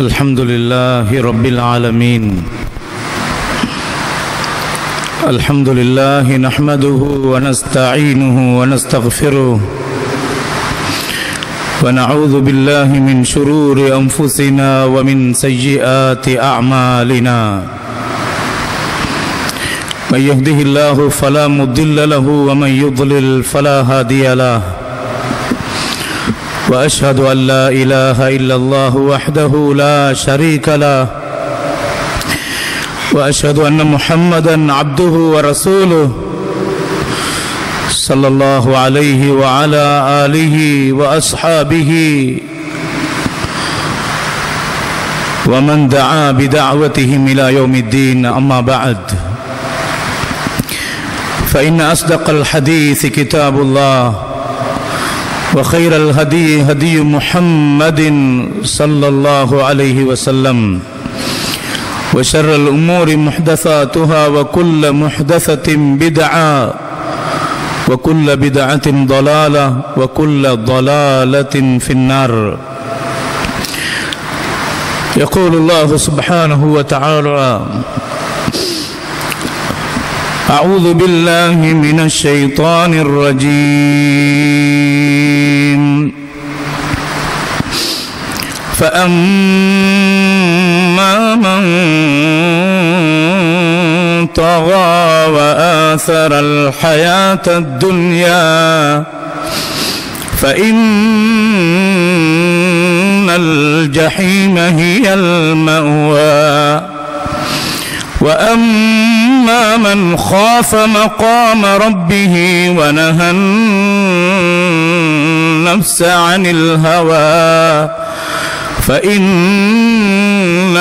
الحمد لله رب العالمين الحمد لله نحمده ونستعينه ونستغفره ونعوذ بالله من شرور انفسنا ومن سيئات اعمالنا من يهده الله فلا مضل له ومن يضلل فلا هادي له واشهد ان لا اله الا الله وحده لا شريك له واشهد ان محمدا عبده ورسوله صلى الله عليه وعلى اله واصحابه ومن دعا بدعوتهم الى يوم الدين اما بعد فان اصدق الحديث كتاب الله وخير الهدي هدي محمد صلى الله عليه وسلم وشر الأمور محدثاتها وكل محدثة بدعة وكل بدعة ضلالة وكل ضلالة في النار يقول الله سبحانه وتعالى أعوذ بالله من الشيطان الرجيم فأما من طغى وآثر الحياة الدنيا فإن الجحيم هي المأوى واما من خاف مقام ربه ونهى النفس عن الهوى فان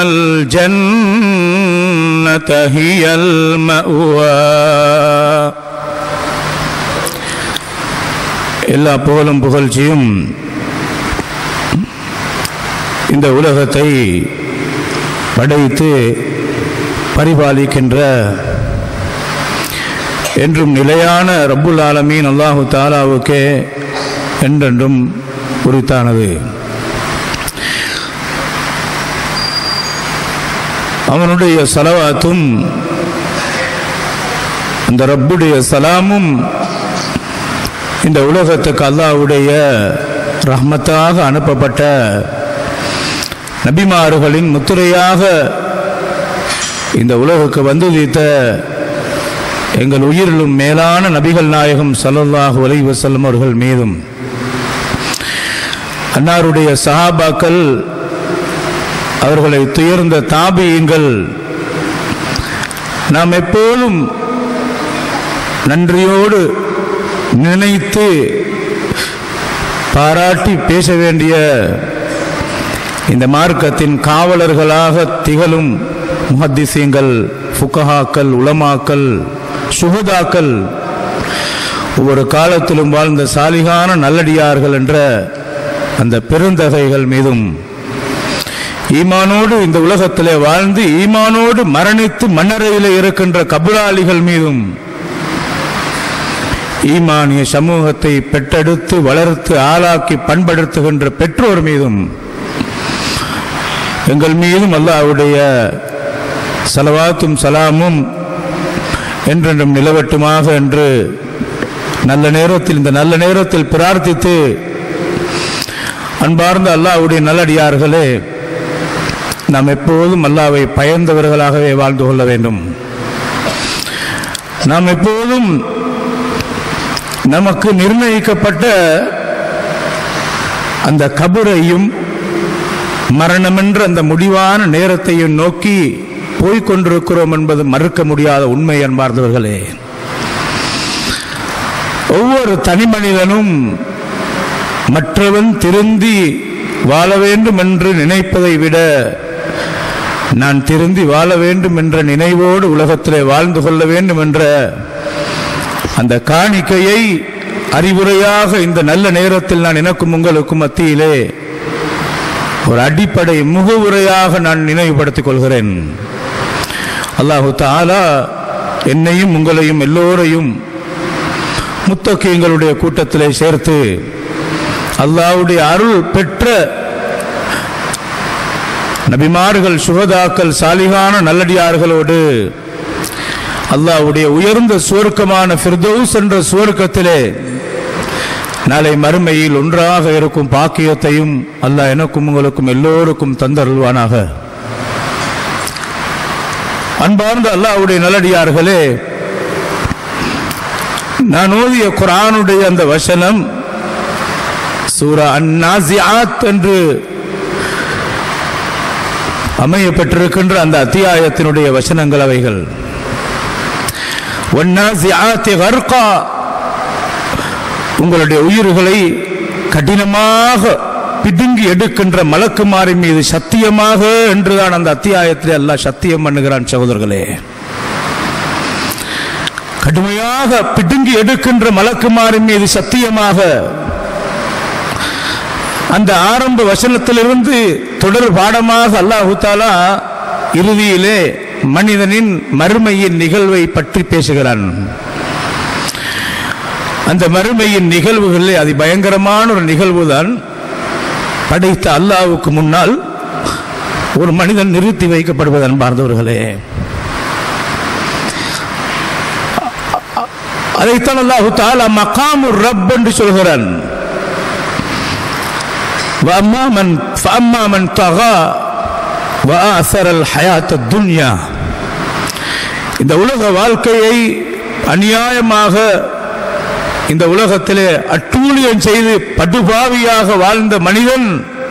الجنه هي الماوى எல்லா புகழும் புகழ்ச்சியும் இந்த உலகத்தை படைத்து பரிபாலிக்கின்ற என்றும் நிலையான ரப்புல் ஆலமீன் அல்லாஹு தாலாவுக்கே என்றென்றும் உரித்தானது அவனுடைய சலவாத்தும் அந்த ரப்புடைய சலாமும் இந்த உலகத்துக்கு அல்லாவுடைய ரஹ்மத்தாக அனுப்பப்பட்ட நபிமாறுகளின் முத்திரையாக இந்த உலகுக்கு வந்து வைத்த எங்கள் உயிரிலும் மேலான நபிகள் நாயகம் சல்லல்லாஹு அலை வசல்லம் அவர்கள் மீதும் அன்னாருடைய சஹாபாக்கள் அவர்களை துயர்ந்த தாபியங்கள் நாம் எப்போதும் நன்றியோடு நினைத்து பாராட்டி பேச வேண்டிய இந்த மார்க்கத்தின் காவலர்களாக திகழும் முஹத்திசீங்கள் ஃபுக்கஹாக்கள் உலமாக்கள் சுகதாக்கள் ஒவ்வொரு காலத்திலும் வாழ்ந்த சாலிகான நல்லடியார்கள் என்ற அந்த பெருந்தகைகள் மீதும் ஈமானோடு இந்த உலகத்திலே வாழ்ந்து ஈமானோடு மரணித்து மன்னரையில் இருக்கின்ற கபுலாளிகள் மீதும் ஈமானிய சமூகத்தை பெற்றெடுத்து வளர்த்து ஆளாக்கி பண்படுத்துகின்ற பெற்றோர் மீதும் எங்கள் மீதும் அல்லாவுடைய சலவாத்தும் சலாமும் என்றென்றும் நிலவட்டுமாக என்று நல்ல நேரத்தில் இந்த நல்ல நேரத்தில் பிரார்த்தித்து அன்பார்ந்த அல்லாவுடைய நல்லடியார்களே நாம் எப்போதும் அல்லாவை பயந்தவர்களாகவே வாழ்ந்து கொள்ள வேண்டும் நாம் எப்போதும் நமக்கு நிர்ணயிக்கப்பட்ட அந்த கபரையும் மரணமென்ற அந்த முடிவான நேரத்தையும் நோக்கி போய்கொண்டிருக்கிறோம் என்பது மறுக்க முடியாத உண்மை என்பார்ந்தவர்களே ஒவ்வொரு தனி மனிதனும் மற்றவன் திருந்தி வாழ வேண்டும் என்று நினைப்பதை விட நான் திருந்தி வாழ வேண்டும் என்ற நினைவோடு உலகத்திலே வாழ்ந்து கொள்ள வேண்டும் என்ற அந்த காணிக்கையை அறிவுரையாக இந்த நல்ல நேரத்தில் நான் எனக்கும் உங்களுக்கும் மத்தியிலே ஒரு அடிப்படை முகவுரையாக நான் நினைவுபடுத்திக் கொள்கிறேன் அல்லாஹு தாலா என்னையும் உங்களையும் எல்லோரையும் முத்தக்கியங்களுடைய கூட்டத்திலே சேர்த்து அல்லாவுடைய அருள் பெற்ற நபிமார்கள் சுகதாக்கள் சாலிகான நல்லடியார்களோடு அல்லாஹ்வுடைய உயர்ந்த சுவர்க்கமான ஃபிர்தௌஸ் என்ற சுவர்க்கத்திலே நாளை மறுமையில் ஒன்றாக இருக்கும் பாக்கியத்தையும் அல்லாஹ் எனக்கும் உங்களுக்கும் எல்லோருக்கும் தந்தருள்வானாக அன்பார்ந்த அல்லாஹ்வுடைய நல்லடியார்களே நான் ஓதிய குரானுடைய அந்த வசனம் சூரா அந்நாசியாத் என்று அமையப்பட்டிருக்கின்ற அந்த அத்தியாயத்தினுடைய வசனங்கள் அவைகள் வன்னாசியாத்தி கர்கா உங்களுடைய உயிர்களை கடினமாக பிடுங்கி எடுக்கின்ற மலக்குமாரி மீது சத்தியமாக என்றுதான் அந்த அத்தியாயத்தில் அல்லாஹ் சத்தியம் பண்ணுகிறான் சகோதரர்களே கடுமையாக பிடுங்கி எடுக்கின்ற மலக்குமாரி மீது சத்தியமாக அந்த ஆரம்ப வசனத்திலிருந்து தொடர் பாடமாக அல்லாஹு தாலா இறுதியிலே மனிதனின் மறுமையின் நிகழ்வை பற்றி பேசுகிறான் அந்த மறுமையின் நிகழ்வுகளிலே அது பயங்கரமான ஒரு நிகழ்வுதான் படைத்த அல்லாஹ்வுக்கு முன்னால் ஒரு மனிதன் நிறுத்தி வைக்கப்படுவது அன்பார்ந்தவர்களே அதைத்தான் அல்லாஹு தாலா மகாமு ரப் என்று சொல்கிறான் وأما من فأما من طغى وآثر الحياة الدنيا இந்த உலக வாழ்க்கையை அநியாயமாக இந்த உலகத்திலே அட்டூழியம் செய்து படுபாவியாக வாழ்ந்த மனிதன்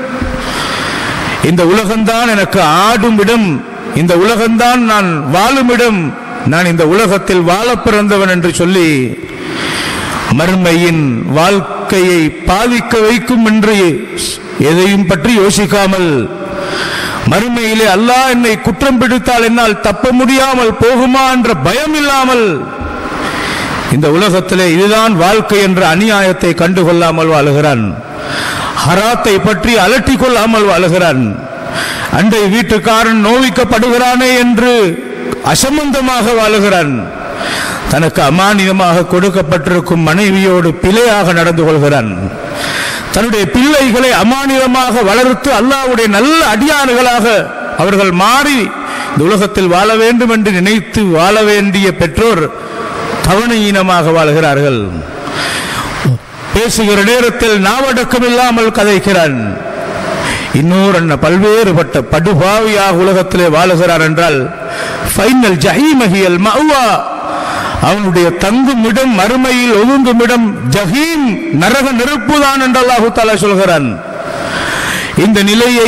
இந்த உலகம்தான் எனக்கு ஆடும் இடம் இந்த உலகம்தான் நான் வாழும் இடம் நான் இந்த உலகத்தில் வாழ பிறந்தவன் என்று சொல்லி மறுமையின் வாழ்க்கையை பாதிக்க வைக்கும் என்று எதையும் பற்றி யோசிக்காமல் மறுமையிலே அல்லாஹ் என்னை குற்றம் பிடித்தால் என்னால் தப்ப முடியாமல் போகுமா என்ற பயம் இல்லாமல் இந்த உலகத்திலே இதுதான் வாழ்க்கை என்ற அநியாயத்தை கண்டுகொள்ளாமல் வாழுகிறான் ஹராத்தை பற்றி அலட்டிக் கொள்ளாமல் வாழுகிறான் அண்டை வீட்டுக்காரன் நோவிக்கப்படுகிறானே என்று அசம்பந்தமாக வாழுகிறான் தனக்கு அமானியமாக கொடுக்கப்பட்டிருக்கும் மனைவியோடு பிழையாக நடந்து கொள்கிறான் தன்னுடைய பிள்ளைகளை அமானியமாக வளர்த்து அல்லாஹ்வுடைய நல்ல அடியாறுகளாக அவர்கள் மாறி இந்த உலகத்தில் வாழ வேண்டும் என்று நினைத்து வாழ வேண்டிய பெற்றோர் கவனஈனமாக வாழ்கிறார்கள் பேசுகிற நேரத்தில் நாவடக்கம் இல்லாமல் கதைக்கிறான் இன்னொரு அண்ண பல்வேறுபட்ட படுபாவியாக உலகத்திலே வாழுகிறார் என்றால் ஃபைனல் ஜஹீமஹியல் மௌவா அவனுடைய தங்கும் இடம் மறுமையில் ஒதுங்கும் இடம் ஜஹீம் நரக நெருப்புதான் என்று அல்லாஹு தாலா சொல்கிறான் இந்த நிலையை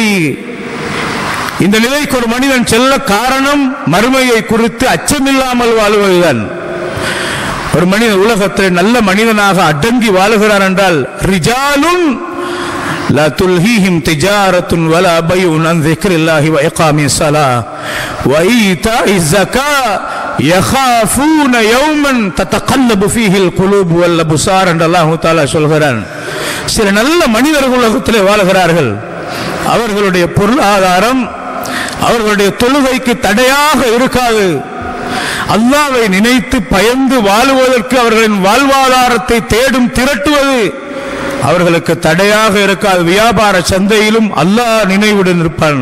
இந்த நிலைக்கு ஒரு மனிதன் செல்ல காரணம் மறுமையை குறித்து அச்சமில்லாமல் வாழுவதுதான் ஒரு மனிதன் உலகத்தில் நல்ல மனிதனாக அடங்கி வாழுகிறார் என்றால் ரிஜாலும் لا تلهيهم تجارة ولا بيع عن ذكر الله وإقام الصلاة وإيتاء الزكاة يخافون يوما تتقلب فيه القلوب والأبصار என்று அல்லாஹ் தஆலா சொல்கிறான் சில நல்ல மனிதர்கள் உலகத்திலே வாழுகிறார்கள் அவர்களுடைய பொருளாதாரம் அவர்களுடைய தொழுகைக்கு தடையாக இருக்காது அல்லாவை நினைத்து பயந்து வாழுவதற்கு அவர்களின் வாழ்வாதாரத்தை தேடும் திரட்டுவது அவர்களுக்கு தடையாக இருக்காது வியாபார சந்தையிலும் அல்லாஹ் நினைவுடன் இருப்பான்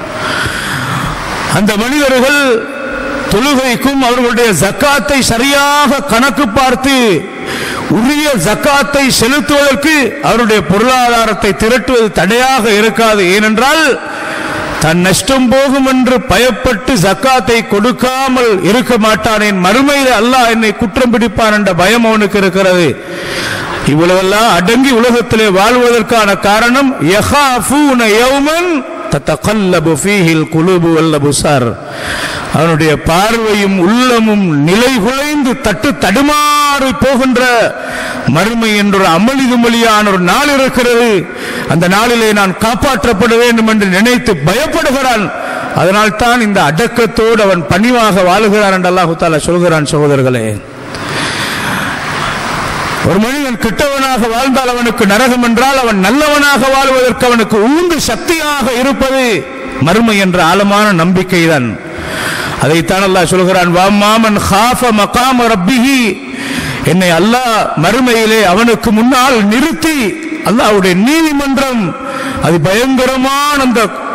அந்த மனிதர்கள் தொழுகைக்கும் அவர்களுடைய ஜக்காத்தை சரியாக கணக்கு பார்த்து உரிய ஜக்காத்தை செலுத்துவதற்கு அவருடைய பொருளாதாரத்தை திரட்டுவது தடையாக இருக்காது ஏனென்றால் தன் நஷ்டம் போகும் என்று பயப்பட்டு ஜக்காத்தை கொடுக்காமல் இருக்க மாட்டானேன் மறுமையில் அல்லாஹ் என்னை குற்றம் பிடிப்பான் என்ற பயம் அவனுக்கு இருக்கிறது இவ்வளவெல்லாம் அடங்கி உலகத்திலே வாழ்வதற்கான காரணம் யஹாஃபூன யௌமன் தத்தகல்லபு ஃபீஹில் குலுபு வல்லபுசார் அவனுடைய பார்வையும் உள்ளமும் நிலை குலைந்து தட்டு தடுமாறி போகின்ற மறுமை என்ற ஒரு அமளிதுமொழியான ஒரு நாள் இருக்கிறது அந்த நாளிலே நான் காப்பாற்றப்பட வேண்டும் என்று நினைத்து பயப்படுகிறான் அதனால் தான் இந்த அடக்கத்தோடு அவன் பணிவாக வாழுகிறான் என்று அல்லாஹு தாலா சொல்கிறான் சகோதரர்களே ஒரு மனிதன் கெட்டவனாக வாழ்ந்தால் அவனுக்கு நரகம் என்றால் அவன் நல்லவனாக வாழ்வதற்கு அவனுக்கு உந்து சக்தியாக இருப்பது மறுமை என்ற ஆழமான நம்பிக்கைதான் அதைத்தான் அல்லாஹ் சொல்கிறான் வாமாமன் ஹாஃப மகாம ரப்பிஹி என்னை அல்லாஹ் மறுமையிலே அவனுக்கு முன்னால் நிறுத்தி அல்லாஹ்வுடைய நீதிமன்றம் அது பயங்கரமான அந்த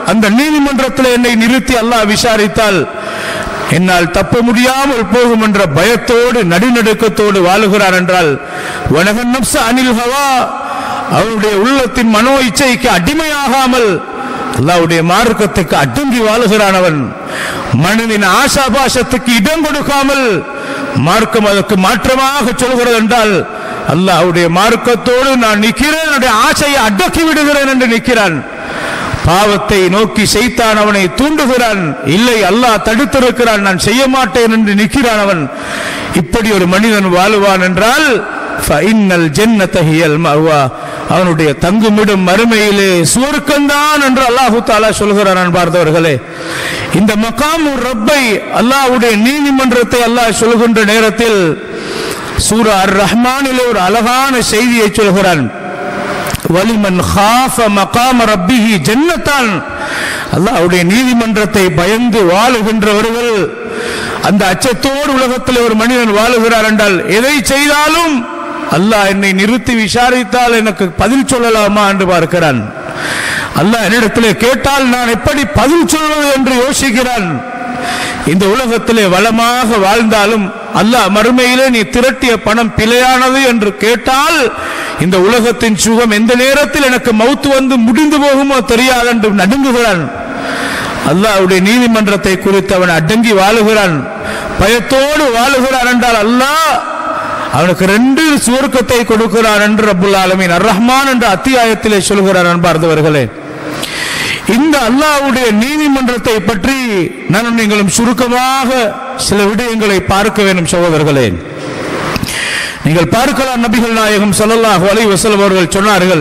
அந்த நீதிமன்றத்தில் என்னை நிறுத்தி அல்லாஹ் விசாரித்தால் என்னால் தப்ப முடியாமல் போகும் என்ற பயத்தோடு நடுநடுக்கத்தோடு வாழுகிறார் என்றால் வனகன் நப்ச அனில் ஹவா அவருடைய உள்ளத்தின் மனோ இச்சைக்கு அடிமையாகாமல் அல்லாவுடைய மார்க்கத்துக்கு அடங்கி வாழுகிறான் அவன் மனதின் ஆசாபாசத்துக்கு இடம் கொடுக்காமல் மார்க்கம் அதற்கு மாற்றமாக சொல்கிறது என்றால் அல்லாஹ்வுடைய மார்க்கத்தோடு நான் நிற்கிறேன் என்னுடைய ஆசையை அடக்கி விடுகிறேன் என்று நிற்கிறான் பாவத்தை நோக்கி செய்தான் அவனை தூண்டுகிறான் இல்லை அல்லாஹ் தடுத்திருக்கிறான் நான் செய்ய மாட்டேன் என்று நிற்கிறான் அவன் இப்படி ஒரு மனிதன் வாழுவான் என்றால் ஃபஇன்னல் ஜன்னத ஹியல் மஅவா அவனுடைய தங்குமிடும் மறுமையிலே சுவர்க்கம்தான் என்று அல்லாஹு தாலா சொல்கிறான் அன்பார்ந்தவர்களே இந்த மகாமு ரப்பை அல்லாஹ்வுடைய நீதிமன்றத்தை அல்லாஹ் சொல்கின்ற நேரத்தில் சூரா அர் ரஹ்மானிலே ஒரு அழகான செய்தியை சொல்கிறான் வலிமன் ஹாஃப மகாம ரப்பிஹி ஜன்னத்தான் அல்லாஹ்வுடைய நீதிமன்றத்தை பயந்து வாழுகின்றவர்கள் அந்த அச்சத்தோடு உலகத்தில் ஒரு மனிதன் வாழுகிறார் என்றால் எதை செய்தாலும் அல்லாஹ் என்னை நிறுத்தி விசாரித்தால் எனக்கு பதில் சொல்லலாமா என்று பார்க்கிறான் அல்லாஹ் என்னிடத்திலே கேட்டால் நான் எப்படி பதில் சொல்வது என்று யோசிக்கிறான் இந்த உலகத்திலே வளமாக வாழ்ந்தாலும் அல்லாஹ் மறுமையிலே நீ திரட்டிய பணம் பிழையானது என்று கேட்டால் இந்த உலகத்தின் சுகம் எந்த நேரத்தில் எனக்கு மௌத்து வந்து முடிந்து போகுமோ தெரியாது என்று நடுங்குகிறான் அல்லாஹ்வுடைய நீதிமன்றத்தை குறித்து அவன் அடங்கி வாழுகிறான் பயத்தோடு வாழுகிறான் என்றால் அல்லாஹ் அவனுக்கு ரெண்டு சுவர்க்கத்தை கொடுக்கிறான் என்று ரப்புல் ஆலமீன் அர் ரஹ்மான் என்ற அத்தியாயத்திலே சொல்கிறார் அன்பார்ந்தவர்களே இந்த அல்லாஹ்வுடைய நீதிமன்றத்தை பற்றி நானும் நீங்களும் சுருக்கமாக சில விடயங்களை பார்க்க வேண்டும் சகோதரர்களே நீங்கள் பார்க்கலாம் நபிகள் நாயகம் ஸல்லல்லாஹு அலைஹி வஸல்லம் அவர்கள் சொன்னார்கள்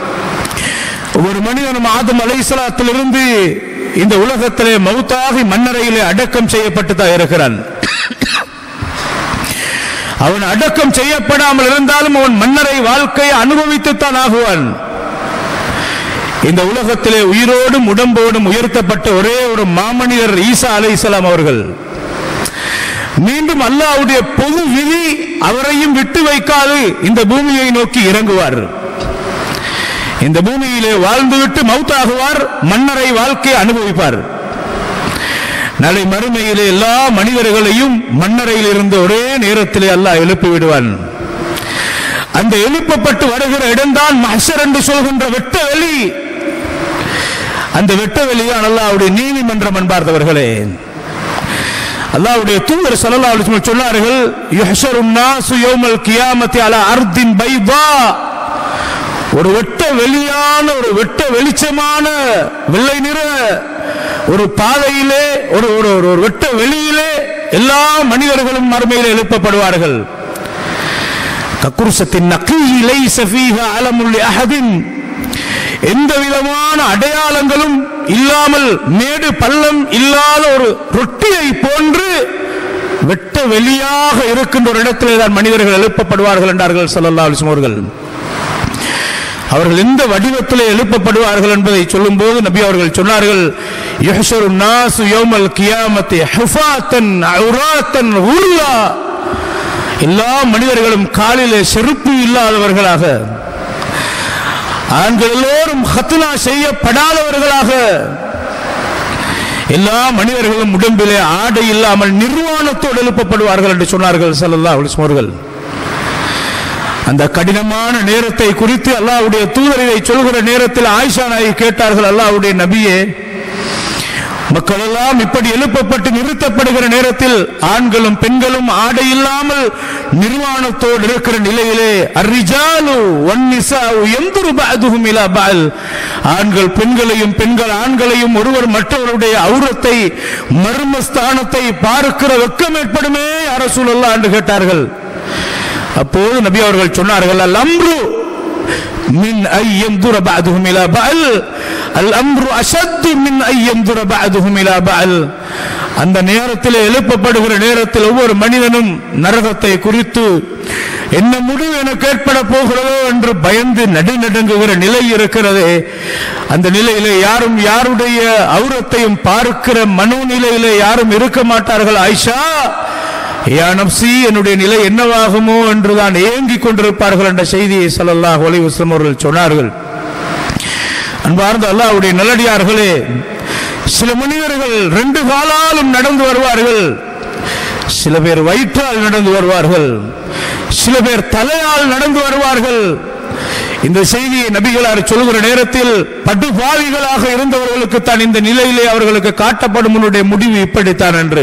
ஒரு மனிதனும் ஆதம் அலைஹிஸ்ஸலாத்திலிருந்து இந்த உலகத்திலே மௌத்தாகி மண்ணறையிலே அடக்கம் செய்யப்பட்டு தான் இருக்கிறான் அவன் அடக்கம் செய்யப்படாமல் இருந்தாலும் அவன் மன்னரை வாழ்க்கையை அனுபவித்துத்தான் ஆகுவான் இந்த உலகத்திலே உயிரோடும் உடம்போடும் உயர்த்தப்பட்ட ஒரே ஒரு மாமனிதர் ஈசா அலைஹிஸ்ஸலாம் அவர்கள் மீண்டும் அல்லாஹ்வுடைய பொது விதி அவரையும் விட்டு வைக்காது இந்த பூமியை நோக்கி இறங்குவார் இந்த பூமியிலே வாழ்ந்துவிட்டு மௌத்தாகுவார் மன்னரை வாழ்க்கை அனுபவிப்பார் நாளை மறுமையிலே எல்லா மனிதர்களையும் மன்னரையில் இருந்து ஒரே நேரத்திலே அல்லாஹ் எழுப்பி விடுவான் அந்த எழுப்பப்பட்டு வருகிற இடம்தான் மஹ்ஷர் என்று சொல்கின்ற வெட்ட வெளி அந்த வெட்ட வெளிதான் அல்லாஹ்வுடைய நீதிமன்றம் என்பார்ந்தவர்களே அல்லாஹ்வுடைய தூதர் ஸல்லல்லாஹு அலைஹி வஸல்லம் சொன்னார்கள் யுஹ்ஷருன் நாசு யௌமல் கியாமத்தி அலா அர்தின் பைதா ஒரு வெட்ட வெளியான ஒரு வெட்ட வெளிச்சமான வெள்ளை நிற ஒரு பாதையிலே ஒரு ஒரு ஒரு ஒரு வெட்ட வெளியிலே எல்லா மனிதர்களும் மறுமையில் எழுப்பப்படுவார்கள் கக்குருசத்தின் நக்கீ லைஸ ஃபீஹா அலமுல் அஹதின் எந்த விதமான அடையாளங்களும் இல்லாமல் மேடு பள்ளம் இல்லாத ஒரு ரொட்டியை போன்று வெட்ட வெளியாக இருக்கின்ற ஒரு இடத்திலே தான் மனிதர்கள் எழுப்பப்படுவார்கள் என்றார்கள் ஸல்லல்லாஹு அலைஹி வஸல்லம் அவர்கள் அவர்கள் எந்த வடிவத்திலே எழுப்பப்படுவார்கள் என்பதை சொல்லும்போது நபி அவர்கள் சொன்னார்கள் யுஹ்ஷரு நாசு யௌமல் கியாமத்தி ஹுஃபாத்தன் உராத்தன் உருளா எல்லா மனிதர்களும் காலிலே செருப்பு இல்லாதவர்களாக ஆண்கள் எல்லோரும் ஹத்னா செய்யப்படாதவர்களாக எல்லா மனிதர்களும் உடம்பிலே ஆடை இல்லாமல் நிர்வாணத்தோடு எழுப்பப்படுவார்கள் என்று சொன்னார்கள் ஸல்லல்லாஹு அலைஹி வஸல்லம் அவர்கள் அந்த கடினமான நேரத்தை குறித்து அல்லாஹ்வுடைய தூதர் இதை சொல்கிற நேரத்தில் ஆயிஷா நாயகி கேட்டார்கள் அல்லாஹ்வுடைய நபியே மக்கள் எல்லாம் இப்படி எழுப்பப்பட்டு நிறுத்தப்படுகிற நேரத்தில் ஆண்களும் பெண்களும் ஆடை இல்லாமல் நிர்வாணத்தோடு இருக்கிற நிலையிலே அர்ரிஜாலு வன்னிசாவு எந்தொரு பாதுகும் இலா பால் ஆண்கள் பெண்களையும் பெண்கள் ஆண்களையும் ஒருவர் மற்றவருடைய அவுரத்தை மர்மஸ்தானத்தை பார்க்கிற வெக்கம் ஏற்படுமே அரசூலல்லா என்று கேட்டார்கள் அப்போது நபி அவர்கள் சொன்னார்கள் அல் அம்ரு மின் ஐயந்துர பாதுகும் இலா பால் அல் அம்ரு அசத்து மின் ஐயந்துர பாதுகும் இலா பால் அந்த நேரத்தில் எழுப்பப்படுகிற நேரத்தில் ஒவ்வொரு மனிதனும் நரகத்தை குறித்து என்ன முடிவு எனக்கு ஏற்பட போகிறதோ என்று பயந்து நடுநடுங்குகிற நிலை இருக்கிறது அந்த நிலையிலே யாரும் யாருடைய அவுரத்தையும் பார்க்கிற மனோநிலையிலே யாரும் இருக்க மாட்டார்கள் ஆயிஷா யா நப்சி என்னுடைய நிலை என்னவாகுமோ என்று தான் ஏங்கிக் கொண்டிருப்பார்கள் என்ற செய்தியை ஸல்லல்லாஹு அலைஹி வஸல்லம் அவர்கள் சொன்னார்கள் அன்பார்ந்த அல்லாஹ்வுடைய நல்லடியார்களே சில மனிதர்கள் ரெண்டு காலாலும் நடந்து வருவார்கள் சில பேர் வயிற்றால் நடந்து வருவார்கள் சில பேர் தலையால் நடந்து வருவார்கள் இந்த செய்தியை நபிகளார் சொல்கிற நேரத்தில் படுபாவிகளாக இருந்தவர்களுக்கு தான் இந்த நிலையிலே அவர்களுக்கு காட்டப்படும் உன்னுடைய முடிவு இப்படித்தான் என்று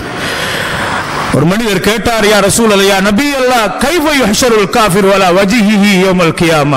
ஒரு மனிதர் கேட்டார் யா ரசூல் அலையா நபி அல்லா கைஃபை ஹஷருல் காஃபிர் வலா வஜிஹிஹி யௌமல் கியாமா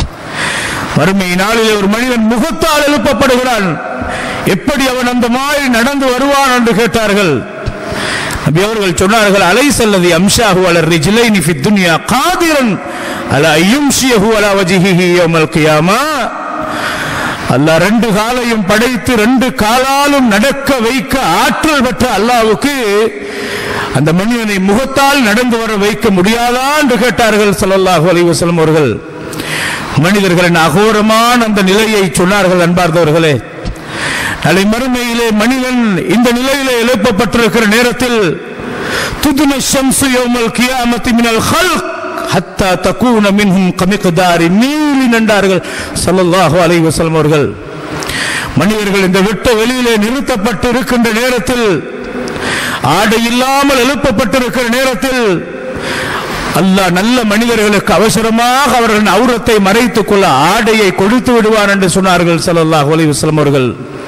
வறுமை நாளிலே ஒரு மனிதன் முகத்தால் எழுப்பப்படுகிறான் எப்படி அவன் அந்த மாதிரி நடந்து வருவான் என்று கேட்டார்கள் நபி அவர்கள் சொன்னார்கள் அலை செல்லதி அம்ஷாஹு அலர் ரிஜிலைனி ஃபி துன்யா காதிரன் அல ஐயும்ஷியஹு அலா வஜிஹிஹி யௌமல் கியாமா அல்லாஹ் ரெண்டு காலையும் படைத்து ரெண்டு காலாலும் நடக்க வைக்க ஆற்றல் பெற்ற அல்லாஹ்வுக்கு அந்த மனிதனை முகத்தால் நடந்து வர வைக்க முடியாதா என்று கேட்டார்கள் ஸல்லல்லாஹு அலைஹி வஸல்லம் அவர்கள் மனிதர்களின் அகோரமான அந்த நிலையை சொன்னார்கள் அன்பார்ந்தவர்களே நாளை மறுமையிலே மனிதன் இந்த நிலையிலே எழுப்பப்பட்டிருக்கிற நேரத்தில் துதுன ஷம்சு யௌமல் கியாமத்தி மினல் ஹல்க் ஹத்தா தகூன மின்ஹும் கமிக்தாரி மீறி நின்றார்கள் ஸல்லல்லாஹு அலைஹி வஸல்லம் அவர்கள் மனிதர்கள் இந்த வெட்ட வெளியிலே நிறுத்தப்பட்டு இருக்கின்ற நேரத்தில் ஆடை இல்லாமல் எழுப்பப்பட்டிருக்கிற நேரத்தில் அல்லாஹ் நல்ல மனிதர்களுக்கு அவசரமாக அவர்களின் அவுரத்தை மறைத்துக் கொள்ள ஆடையை கொடுத்து விடுவார் என்று சொன்னார்கள் ஸல்லல்லாஹு அலைஹி வஸல்லம் அவர்கள்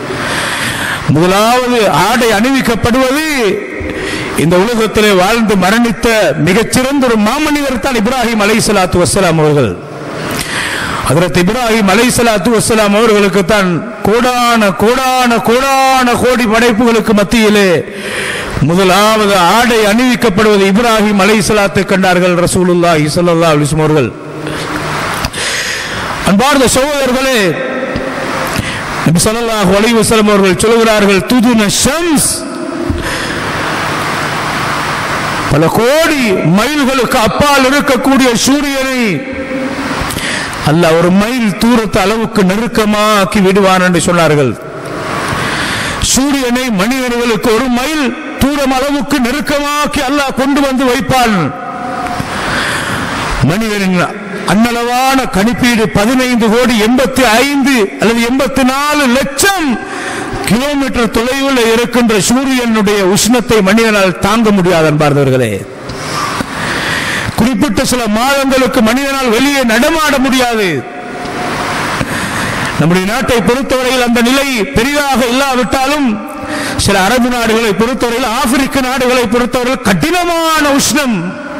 முதலாவது ஆடை அணிவிக்கப்படுவது இந்த உலகத்திலே வாழ்ந்து மரணித்த மிகச்சிறந்த ஒரு மாமனிதர் தான் இப்ராஹிம் அலை சலாத்து வசலாம் அவர்கள் அதற்கு இப்ராஹிம் அலை சலாத்து வசலாம் அவர்களுக்கு தான் கோடான கோடான கோடான கோடி படைப்புகளுக்கு மத்தியிலே முதலாவது ஆடை அணிவிக்கப்படுவது இப்ராஹிம் அலை சலாத்தை கண்டார்கள் ரசூலுல்லாஹி ஸல்லல்லாஹு அலைஹி வஸல்லம் அவர்கள் அன்பார்ந்த சகோதரர்களே நபி ஸல்லல்லாஹு அலைஹி வஸல்லம் அவர்கள் சொல்கிறார்கள் துதுன ஷம்ஸ் பல கோடி மைல்களுக்கு அப்பால் இருக்கக்கூடிய சூரியனை அல்லாஹ் ஒரு மைல் தூரத்து அளவுக்கு நெருக்கமாக்கி விடுவான் என்று சொன்னார்கள் சூரியனை மனிதர்களுக்கு ஒரு மைல் தூரம் அளவுக்கு நெருக்கமாக்கி அல்லாஹ் கொண்டு வந்து வைப்பான் மனிதனின் அன்னளவான கணிப்பீடு பதினைந்து கோடி எண்பத்தி ஐந்து அல்லது எண்பத்தி நாலு லட்சம் கிலோமீட்டர் தொலைவில் இருக்கின்ற சூரியனுடைய உஷ்ணத்தை மனிதனால் தாங்க முடியாது என்பார்களே குறிப்பிட்ட சில மாதங்களுக்கு மனிதனால் வெளியே நடமாட முடியாது நம்முடைய நாட்டை பொறுத்தவரையில் அந்த நிலை பெரிதாக இல்லாவிட்டாலும் சில அரபு நாடுகளை பொறுத்தவரையில் ஆப்பிரிக்க நாடுகளை பொறுத்தவரையில் கடினமான உஷ்ணம்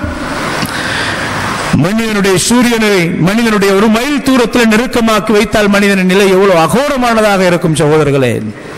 மனிதனுடைய சூரியனை மனிதனுடைய ஒரு மைல் தூரத்தில் நெருக்கமாக்கி வைத்தால் மனிதனின் நிலை எவ்வளவு அகோரமானதாக இருக்கும் சகோதரர்களே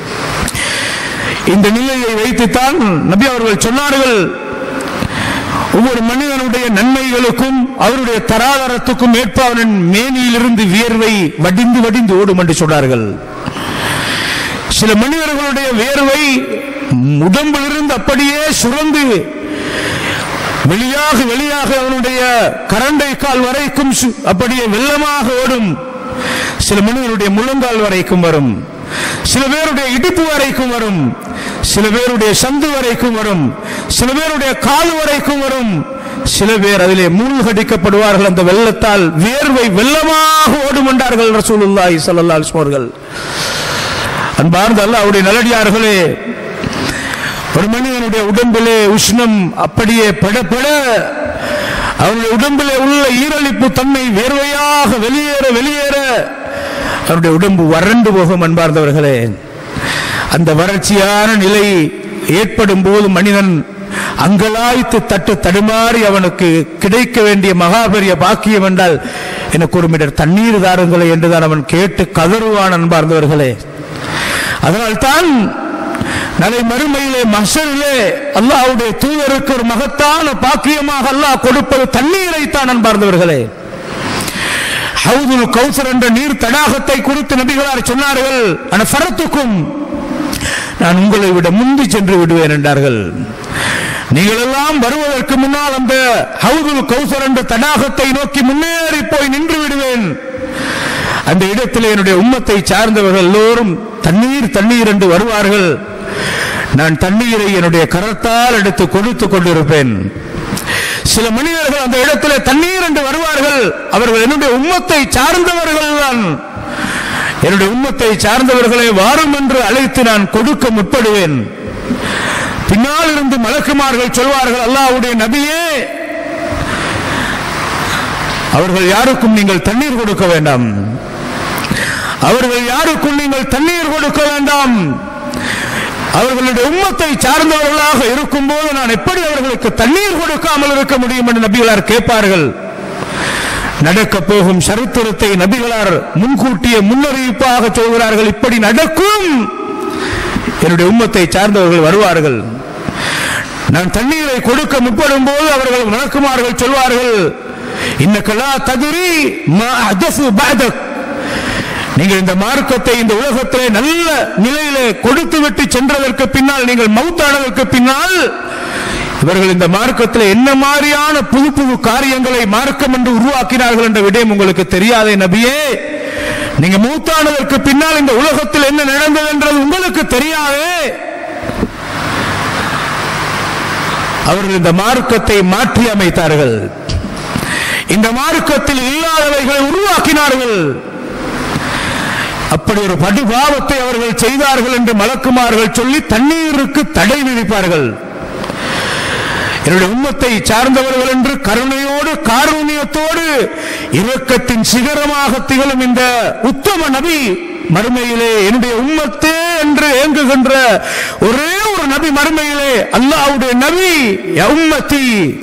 இந்த நிலையை வைத்துத்தான் நபி அவர்கள் சொன்னார்கள் ஒவ்வொரு மனிதனுடைய நன்மைகளுக்கும் அவருடைய தராதரத்துக்கும் ஏற்ப அவனின் மேனியிலிருந்து வியர்வை வடிந்து வடிந்து ஓடும் என்று சொன்னார்கள் சில மனிதர்களுடைய வியர்வை உடம்பிலிருந்து அப்படியே சுரந்து வெளியாக வெளியாக அவனுடைய கரண்டை கால் வரைக்கும் சு- அப்படியே வெள்ளமாக ஓடும் சில மனிதனுடைய முழங்கால் வரைக்கும் வரும் சில பேருடைய இடுப்பு வரைக்கும் வரும் சில பேருடைய சந்து வரைக்கும் வரும் சில பேருடைய கால் வரைக்கும் வரும் சில பேர் அதிலே மூழ்கடிக்கப்படுவார்கள் அந்த வெள்ளத்தால் வேர்வை வெள்ளமாக ஓடும் என்றார்கள் ரசூலுல்லாஹி ஸல்லல்லாஹு அலைஹி வஸல்லம் அவர்கள் அன்பார்ந்த அல்லாஹ் அவருடைய நல்லடியார்களே ஒரு மனிதனுடைய உடம்பிலே உஷ்ணம் அப்படியே படப்பட அவனுடைய உடம்பிலே உள்ள ஈரலிப்பு தன்மை வேர்வையாக வெளியேற வெளியேற அவருடைய உடம்பு வறண்டு போகும் அன்பார்ந்தவர்களே அந்த வறட்சியான நிலை ஏற்படும் போது மனிதன் அங்கலாய்த்து தட்டு தடுமாறி அவனுக்கு கிடைக்க வேண்டிய மகாபெரிய பாக்கியம் என்றால் எனக்கு ஒரு மீட்டர் தண்ணீர் தாருங்களே என்றுதான் அவன் கேட்டு கதறுவான் அன்பார்ந்தவர்களே அதனால்தான் நாளை மறுமையிலே மஷரிலே அல்லாஹ்வுடைய தூதருக்கு ஒரு மகத்தான பாக்கியமாக அல்லாஹ் கொடுப்பது தண்ணீரை தான் அன்பார்ந்தவர்களே ஹவுதுல் கௌசர் என்ற நீர் தடாகத்தை குறித்து நபிகளார் சொன்னார்கள் ஆனா ஃபரத்துக்கும் நான் உங்களை விட முந்தி சென்று விடுவேன் என்றார்கள் நீங்கள் எல்லாம் வருவதற்கு முன்னால் அந்த ஹவுதுல் கௌசர் என்ற தடாகத்தை நோக்கி முன்னேறி போய் நின்று விடுவேன் அந்த இடத்திலே என்னுடைய உம்மத்தை சார்ந்தவர்கள் எல்லோரும் தண்ணீர் தண்ணீர் என்று வருவார்கள் நான் தண்ணீரை என்னுடைய கரத்தால் எடுத்து கொடுத்து கொண்டிருப்பேன் சில மனிதர்கள் அந்த இடத்திலே தண்ணீர் என்று வருவார்கள் அவர்கள் என்னுடைய உம்மத்தை சார்ந்தவர்கள் தான் என்னுடைய உம்மத்தை சார்ந்தவர்களை வாரும் என்று அழைத்து நான் கொடுக்க முற்படுவேன் பின்னால் இருந்து மலக்குமார்கள் சொல்வார்கள் அல்லாஹ்வுடைய நபியே அவர்கள் யாருக்கும் நீங்கள் தண்ணீர் கொடுக்க வேண்டாம் அவர்கள் யாருக்கும் நீங்கள் தண்ணீர் கொடுக்க வேண்டாம் அவர்களுடைய உம்மத்தை சார்ந்தவர்களாக இருக்கும்போது நான் எப்படி அவர்களுக்கு தண்ணீர் கொடுக்காமல் இருக்க முடியும் என்று நபிகளார் கேட்பார்கள் நடக்க போகும் சரித்திரத்தை நபிகளார் முன்கூட்டிய முன்னறிவிப்பாக சொல்கிறார்கள் இப்படி நடக்கும் என்னுடைய உம்மத்தை சார்ந்தவர்கள் வருவார்கள் நான் தண்ணீரை கொடுக்க முற்படும் போது அவர்கள் நடக்குமார்கள் சொல்வார்கள் இன்னக்கலா தகுரி மா அஹ்தஸு பஅதக் நீங்கள் இந்த மார்க்கத்தை இந்த உலகத்திலே நல்ல நிலையிலே கொடுத்து விட்டு சென்றதற்கு பின்னால் நீங்கள் மௌத்தானதற்கு பின்னால் இவர்கள் இந்த மார்க்கத்தில் என்ன மாதிரியான புது புது காரியங்களை மார்க்கம் என்று உருவாக்கினார்கள் என்ற விடயம் உங்களுக்கு தெரியாதே நபியே நீங்க மூத்தானதற்கு பின்னால் இந்த உலகத்தில் என்ன நடந்தது என்றது உங்களுக்கு தெரியாதே அவர்கள் இந்த மார்க்கத்தை மாற்றி அமைத்தார்கள் இந்த மார்க்கத்தில் இல்லாதவைகளை உருவாக்கினார்கள் அப்படி ஒரு படுபாவத்தை அவர்கள் செய்தார்கள் என்று மலக்குமார்கள் சொல்லி தண்ணீருக்கு தடை விதிப்பார்கள் என்னுடைய உம்மத்தை சார்ந்தவர்கள் என்று கருணையோடு காரூணியத்தோடு இரக்கத்தின் சிகரமாக திகழும் இந்த உத்தம நபி மறுமையிலே என்னுடைய உம்மத்தே என்று ஏங்குகின்ற ஒரே ஒரு நபி மறுமையிலே அல்லாஹ்வுடைய நபி யா உம்மத்தி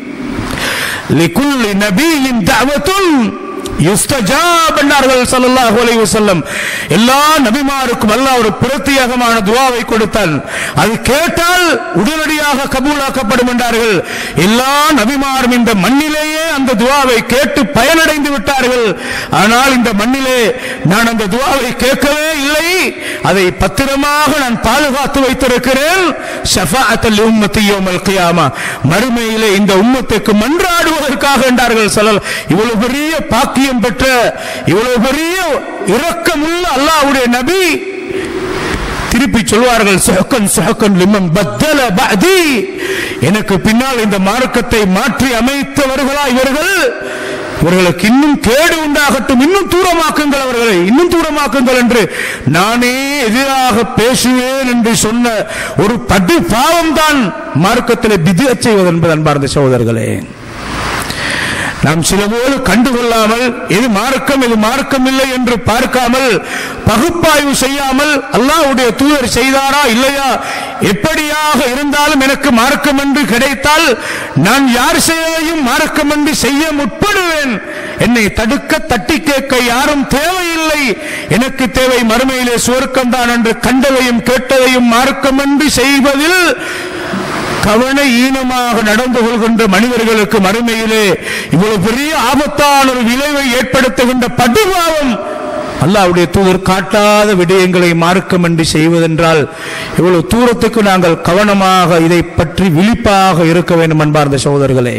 லிகுல்லி நபியின் தஅவத்துன் யுஸ்தஜாப் என்றார்கள் ஸல்லல்லாஹு அலைஹி வஸல்லம் எல்லா நபிமாருக்கும் அல்லாஹ் ஒரு பிரத்யேகமான துஆவை கொடுத்தான் அது கேட்டால் உடனடியாக கபூலாக்கப்படும் என்றார்கள் எல்லா நபிமாரும் இந்த மண்ணிலேயே அந்த துஆவை கேட்டு பயனடைந்து விட்டார்கள் ஆனால் இந்த மண்ணிலே நான் அந்த துஆவை கேட்கவே இல்லை அதை பத்திரமாக நான் பாதுகாத்து வைத்திருக்கிறேன் ஷஃபாஅத்தல் உம்மத்தி யௌமல் கியாமா மறுமையிலே இந்த உம்மத்துக்கு மன்றாடுவதற்காக என்றார்கள் ஸல்லல்லாஹு இவ்வளவு பெரிய பாக்கியம் பெற்ற இவ்வளவு பெரிய இரக்கமுள்ள அல்லாஹ்வுடைய நபி திருப்பி சொல்வார்கள் சுஹக்கன் சுஹக்கன் லிமன் பத்தல பஅதி எனக்கு பின்னால் இந்த மார்க்கத்தை மாற்றி அமைத்தவர்களா இவர்கள் இவர்களுக்கு இன்னும் கேடு உண்டாகட்டும் இன்னும் தூரமாக்குங்கள் அவர்களை இன்னும் தூரமாக்குங்கள் என்று நானே எதிராக பேசுவேன் என்று சொன்ன ஒரு படு பாவம் தான் மார்க்கத்திலே பிதியச் செய்வது என்பது அன்பார்ந்த சகோதரர்களே நாம் சிலபோது கண்டுகொள்ளாமல் எது மார்க்கம் எது மார்க்கம் இல்லை என்று பார்க்காமல் பகுப்பாய்வு செய்யாமல் அல்லாஹ்வுடைய தூதர் செய்தாரா இல்லையா எப்படியாக இருந்தாலும் எனக்கு மார்க்கம் என்று கிடைத்தால் நான் யார் செய்யையும் மார்க்கம் என்று செய்ய முற்படுவேன் என்னை தடுக்க தட்டி கேட்க யாரும் தேவையில்லை எனக்கு தேவை மறுமையிலே சுவர்க்கம் தான் என்று கண்டதையும் கேட்டதையும் மார்க்கம் என்று செய்வதில் கவன ஈனமாக நடந்து கொள்கின்ற மனிதர்களுக்கு மறுமையிலே இவ்வளவு பெரிய ஆபத்தான ஒரு விளைவை ஏற்படுத்துகின்ற படுபாவம் அல்லாஹ்வுடைய தூதர் காட்டாத விடயங்களை மார்க்கமன்றி செய்வதென்றால் இவ்வளவு தூரத்துக்கு நாங்கள் கவனமாக இதை பற்றி விழிப்பாக இருக்க வேண்டும் அன்பார்ந்த சகோதரர்களே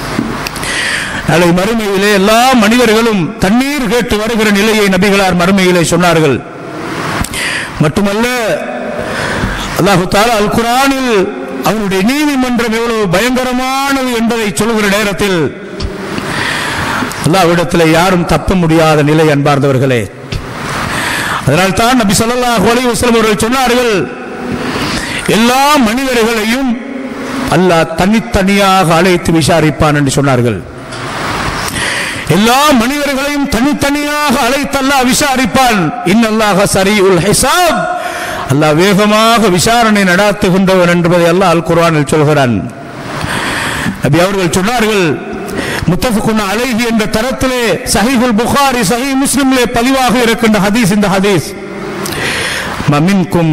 நாளை மறுமையிலே எல்லா மனிதர்களும் தண்ணீர் கேட்டு வருகிற நிலையை நபிகளார் மறுமையிலே சொன்னார்கள் மட்டுமல்ல அல்லாஹு தாலா அல் குரானில் அவருடைய நீதிமன்றம் எவ்வளவு பயங்கரமானது என்பதை சொல்கிற நேரத்தில் அல்லாவிடத்தில் யாரும் தப்ப முடியாத நிலை அன்பார்ந்தவர்களே அதனால் தான் நபி ஸல்லல்லாஹு அலைஹி வஸல்லம் அவர்கள் சொன்னார்கள் எல்லா மனிதர்களையும் அல்லாஹ் தனித்தனியாக அழைத்து விசாரிப்பான் என்று சொன்னார்கள் எல்லா மனிதர்களையும் தனித்தனியாக அழைத்து அல்லாஹ் விசாரிப்பான் இன்னல்லாஹ சரியுல் ஹிசாப் அல்லாஹ் வேகமாக விசாரணை நடாத்துகின்றவன் என்பதை அல்லாஹ் அல் குர்ஆனில் சொல்கிறான் நபி அவர்கள் சொன்னார்கள் முத்தஃபகுன் அலைஹி என்ற தரத்திலே சஹீஹுல் புகாரி சஹீஹ் முஸ்லிமிலே பதிவாக இருக்கின்ற ஹதீஸ் இந்த ஹதீஸ் மமின்கும்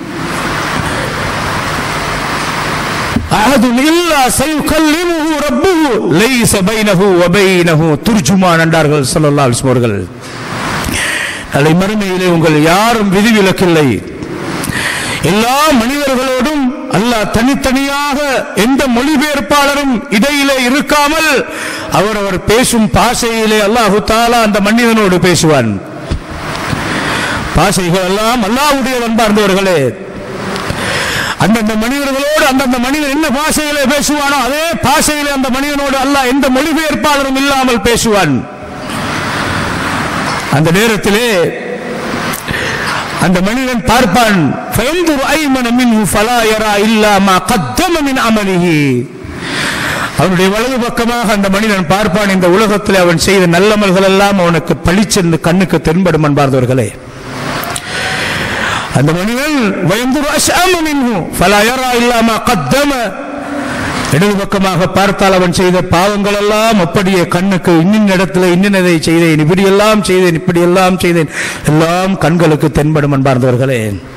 أحد إلا سيكلمه ربه ليس بينه وبينه ترجمان என்றார்கள் ஸல்லல்லாஹு அலைஹி வஸல்லம் அவர்கள் நாளை மறுமையிலே உங்கள் யாரும் விதிவிலக்கில்லை எல்லா மனிதர்களோடும் அல்லாஹ் தனித்தனியாக எந்த மொழிபெயர்ப்பாளரும் இடையிலே இருக்காமல் அவரவர் பேசும் பாஷையிலே அல்லாஹு தாலா அந்த மனிதனோடு பேசுவான் பாஷைகள் எல்லாம் அல்லாஹ்வுடைய அன்பார்ந்தவர்களே அந்தந்த மனிதர்களோடு அந்தந்த மனிதன் என்ன பாஷையிலே பேசுவானோ அதே பாஷையிலே அந்த மனிதனோடு அல்லாஹ் எந்த மொழிபெயர்ப்பாளரும் இல்லாமல் பேசுவான் அந்த நேரத்திலே அந்த மனிதன் பார்ப்பான் فَيَنْظُرُ أَيْمَنَ مِنْهُ فَلَا يَرَى إِلَّا مَا قَدَّمَ مِنْ عَمَلِهِ அவனுடைய வலது பக்கமாக அந்த மனிதன் பார்ப்பான் இந்த உலகத்தில் அவன் செய்த நல்லமல்கள் எல்லாம் அவனுக்கு பளிச்சென்று கண்ணுக்கு தென்படும் என்பார்ந்தவர்களே அந்த மனிதன் وَيَنْظُرُ أَشْأَمَ مِنْهُ فَلَا يَرَى إِلَّا مَا قَدَّمَ இடது பக்கமாக பார்த்தால் அவன் செய்த பாவங்கள் எல்லாம் அப்படியே கண்ணுக்கு இன்னின் இடத்துல இன்னினதை செய்தேன் இப்படி எல்லாம் செய்தேன் இப்படி எல்லாம் செய்தேன் எல்லாம் கண்களுக்கு தென்படும் என்பார்ந்தவர்களே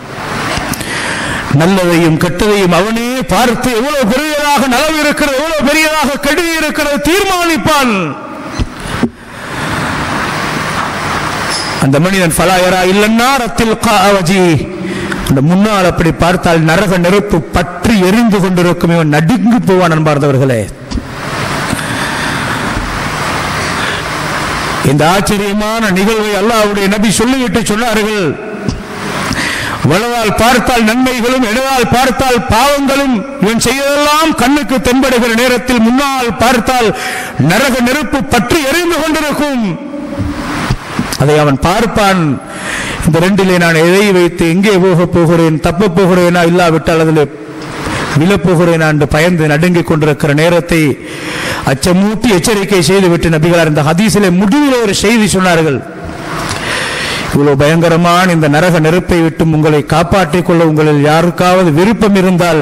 நல்லதையும் கெட்டதையும் அவனே பார்த்து எவ்வளவு பெரியதாக நலவு இருக்கிறது எவ்வளவு பெரியதாக கெடுதி இருக்கிறது தீர்மானிப்பான் அந்த மனிதன் ஃபலாயரா இல்லன்னா ரத்தில் காவஜி அந்த முன்னால் அப்படி பார்த்தால் நரக நெருப்பு பற்றி எரிந்து கொண்டிருக்கும் இவன் நடுங்கி போவான் அன்பார்ந்தவர்களே இந்த ஆச்சரியமான நிகழ்வை அல்லாஹ்வுடைய நபி சொல்லிவிட்டு சொன்னார்கள் வலதால் பார்த்தால் நன்மைகளும் இடதால் பார்த்தால் பாவங்களும் இவன் செய்ததெல்லாம் கண்ணுக்கு தென்படுகிற நேரத்தில் முன்னால் பார்த்தால் நரக நெருப்பு பற்றி எரிந்து கொண்டிருக்கும் அதை அவன் பார்ப்பான் இந்த ரெண்டிலே நான் எதை வைத்து எங்கே போக போகிறேன் தப்ப போகிறேனா இல்லாவிட்டால் அதில் விழப்போகிறேனா என்று பயந்து நடுங்கிக் கொண்டிருக்கிற நேரத்தை அச்சமூட்டி எச்சரிக்கை செய்துவிட்டு நபிகளார் இந்த ஹதீஸிலே முடிவில் ஒரு செய்தி சொன்னார்கள் இவ்வளவு பயங்கரமான இந்த நரக நெருப்பை விட்டு உங்களை காப்பாற்றிக் கொள்ள உங்களில் யாருக்காவது விருப்பம் இருந்தால்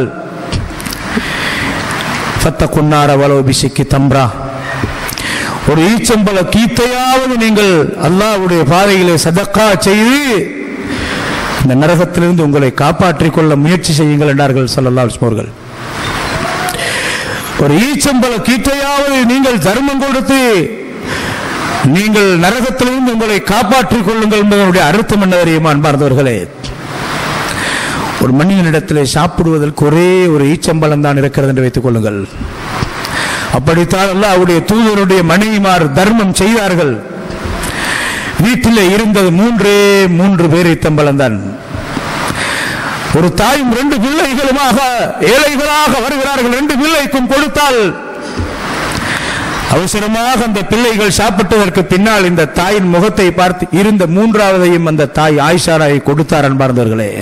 சத்த குன்னார வலோபிசிக்கு தம்ரா ஒரு ஈச்சம்பல கீத்தையாவது நீங்கள் அல்லாஹ்வுடைய பாதையிலே சதக்கா செய்து இந்த நரகத்திலிருந்து உங்களை காப்பாற்றிக் கொள்ள முயற்சி செய்யுங்கள் என்றார்கள் ஸல்லல்லாஹு அலைஹி அவர்கள் ஒரு ஈச்சம்பல கீத்தையாவது நீங்கள் தர்மம் கொடுத்து நீங்கள் நரகத்திலிருந்து உங்களை காப்பாற்றிக் கொள்ளுங்கள் என்பதனுடைய அர்த்தம் என்ன தெரியுமா அன்பார்ந்தவர்களே ஒரு மனிதனிடத்திலே சாப்பிடுவதற்கு ஒரே ஒரு ஈச்சம்பலம் தான் இருக்கிறது என்று வைத்துக் கொள்ளுங்கள் அப்படித்தான் அல்லாஹ் அவருடைய தூதருடைய மனைவிமார் தர்மம் செய்தார்கள் வீட்டிலே இருந்தது மூன்றே மூன்று பேரை தம்பலம் தான் ஒரு தாயும் ரெண்டு பிள்ளைகளுமாக ஏழைகளாக வருகிறார்கள் ரெண்டு பிள்ளைக்கும் கொடுத்தால் அவசரமாக அந்த பிள்ளைகள் சாப்பிட்டதற்கு பின்னால் இந்த தாயின் முகத்தை பார்த்து இருந்த மூன்றாவதையும் அந்த தாய் ஆயிஷாராயை கொடுத்தார் அன்பார்ந்தவர்களே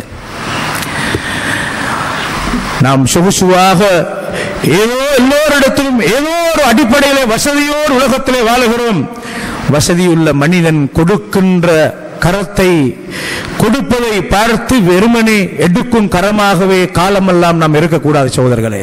நாம் சுகுசுவாக ஏதோ எல்லோரிடத்திலும் ஏதோ ஒரு அடிப்படையிலே வசதியோடு உலகத்திலே வாழுகிறோம் வசதியுள்ள மனிதன் கொடுக்கின்ற கரத்தை கொடுப்பதை பார்த்து வெறுமனே எடுக்கும் கரமாகவே காலமெல்லாம் நாம் இருக்கக்கூடாது சகோதரர்களே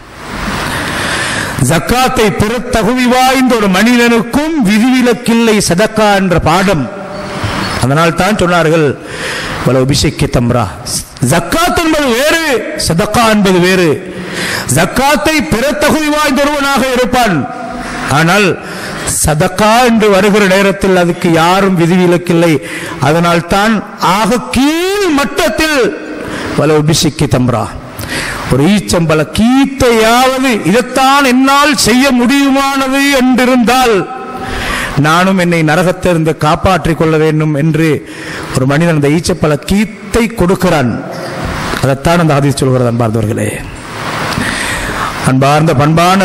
ஜக்காத்தை பெற தகுதி வாய்ந்த ஒரு மனிதனுக்கும் விதிவிலக்கில்லை சதக்கா என்ற பாடம் அதனால் தான் சொன்னார்கள் வலவு பிஷைக்கு தம்ரா ஜக்காத் என்பது வேறு சதக்கா என்பது வேறு ஜக்காத்தை பெற தகுதி வாய்ந்த ஒருவனாக இருப்பான் ஆனால் சதக்கா என்று வருகிற நேரத்தில் அதுக்கு யாரும் விதிவிலக்கில்லை அதனால் தான் ஆக கீழ் மட்டத்தில் வலவு பிஷைக்கு தம்ரா ஒரு ஈச்சம்பல கீத்தையாவது இதைத்தான் என்னால் செய்ய முடியுமானது என்றிருந்தால் நானும் என்னை நரகத்திலிருந்து காப்பாற்றிக் கொள்ள வேண்டும் என்று ஒரு மனிதன் அந்த ஈச்சப்பல கீத்தை கொடுக்கிறான் அதைத்தான் அந்த ஹதீஸ் சொல்கிறது அன்பார்ந்தவர்களே அன்பார்ந்த பண்பான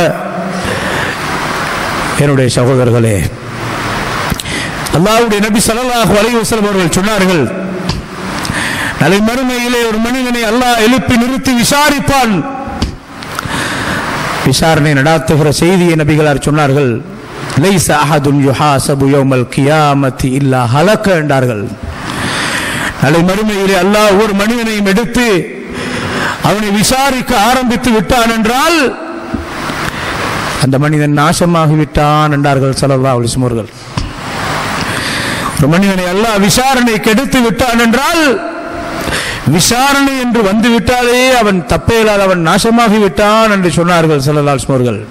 என்னுடைய சகோதரர்களே அல்லாஹ்வுடைய நபி ஸல்லல்லாஹு அலைஹி வஸல்லம் அவர்கள் சொன்னார்கள் நாளை மறுமையிலே ஒரு மனிதனை அல்லாஹ் எழுப்பி நிறுத்தி விசாரிப்பான் விசாரணை நடாத்துகிற செய்தியை நபிகளார் சொன்னார்கள் லைஸ அஹதுன் யுஹாசபு யௌமல் கியாமத்தி இல்லா ஹலக்க என்றார்கள் நாளை மறுமையிலே அல்லாஹ் ஒரு மனிதனையும் எடுத்து அவனை விசாரிக்க ஆரம்பித்து விட்டான் என்றால் அந்த மனிதன் நாசமாகி விட்டான் என்றார்கள் ஸல்லல்லாஹு அலைஹி வஸல்லம் அவர்கள் ஒரு மனிதனை அல்லாஹ் விசாரணைக்கு எடுத்து விட்டான் என்றால் விசாரணை என்று வந்து விட்டாலே அவன் தப்பேலால் அவன் நாசமாகி விட்டான் என்று சொன்னார்கள் ஸல்லல்லாஹு அவர்கள்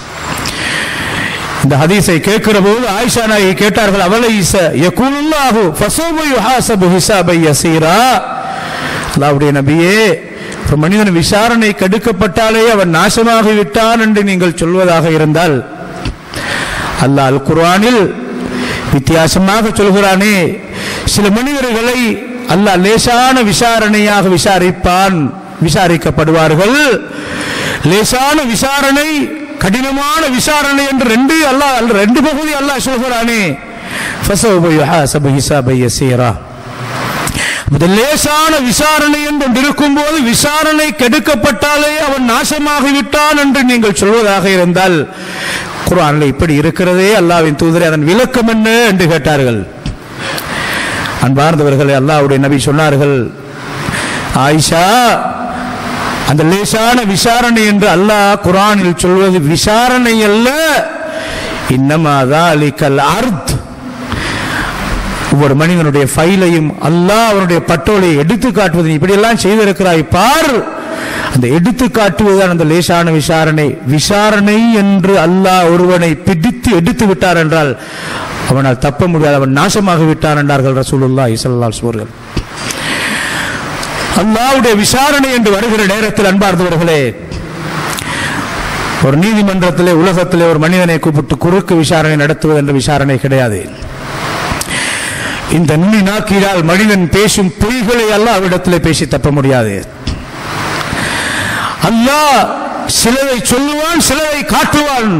இந்த ஹதீஸை கேட்கிற போது ஆயிஷா நாயகி கேட்டார்கள் அவளை யகூலுல்லாஹு ஃபஸௌப யுஹாசபு ஹிசாபை யஸீரா அல்லாஹ்வுடைய நபியே ஒரு மனிதன் விசாரணை கெடுக்கப்பட்டாலே அவன் நாசமாகி விட்டான் என்று நீங்கள் சொல்வதாக இருந்தால் அல்லாஹ் அல் குர்ஆனில் வித்தியாசமாக சொல்கிறானே சில மனிதர்களை அல்லாஹ் லேசான விசாரணையாக விசாரிப்பான் விசாரிக்கப்படுவார்கள் லேசான விசாரணை கடினமான விசாரணை என்று ரெண்டு அல்லாஹ் ரெண்டு பகுதி அல்லாஹ் சொல்கிறானே ஃபஸௌப யுஹாசபு ஹிசாபை யஸீரா இந்த லேசான விசாரணை என்று ஒன்று இருக்கும்போது விசாரணை கெடுக்கப்பட்டாலே அவன் நாசமாகிவிட்டான் என்று நீங்கள் சொல்வதாக இருந்தால் குர்ஆனில் இப்படி இருக்கிறதே அல்லாவின் தூதரை அதன் விளக்கம் என்ன என்று கேட்டார்கள் அன்பார்ந்தவர்களே அல்லாஹ்வுடைய நபி சொன்னார்கள் ஆயிஷா அந்த லேசான விசாரணை என்று அல்லாஹ் குர்ஆனில் சொல்வது விசாரணை அல்ல இன்னமாதா அலிக்கல் அர்த் ஒவ்வொரு மனிதனுடைய ஃபைலையும் அல்லாஹ் அவனுடைய பட்டோலை எடுத்து காட்டுவது நீ இப்படியெல்லாம் செய்திருக்கிறாய் பார் அந்த எடுத்து காட்டுவதுதான் அந்த லேசான விசாரணை விசாரணை என்று அல்லாஹ் ஒருவனை பிடித்து எடுத்து விட்டார் என்றால் அவனால் தப்ப முடியாது அவன் நாசமாக விட்டான் என்றார்கள் ரசூலுல்லாஹி ஸல்லல்லாஹு அலைஹி வஸல்லம் அல்லாஹ்வுடைய விசாரணை என்று வருகிற நேரத்தில் அன்பார்ந்தவர்களே ஒரு நீதிமன்றத்திலே உலகத்திலே ஒரு மனிதனை கூப்பிட்டு குறுக்கு விசாரணை நடத்துவது என்ற விசாரணை கிடையாது இந்த நுனி நாக்கினால் மனிதன் பேசும் பொய்களை அல்லாவிடத்திலே பேசி தப்ப முடியாது அல்லாஹ் சிலரை சொல்லுவான் சிலரை காட்டுவான்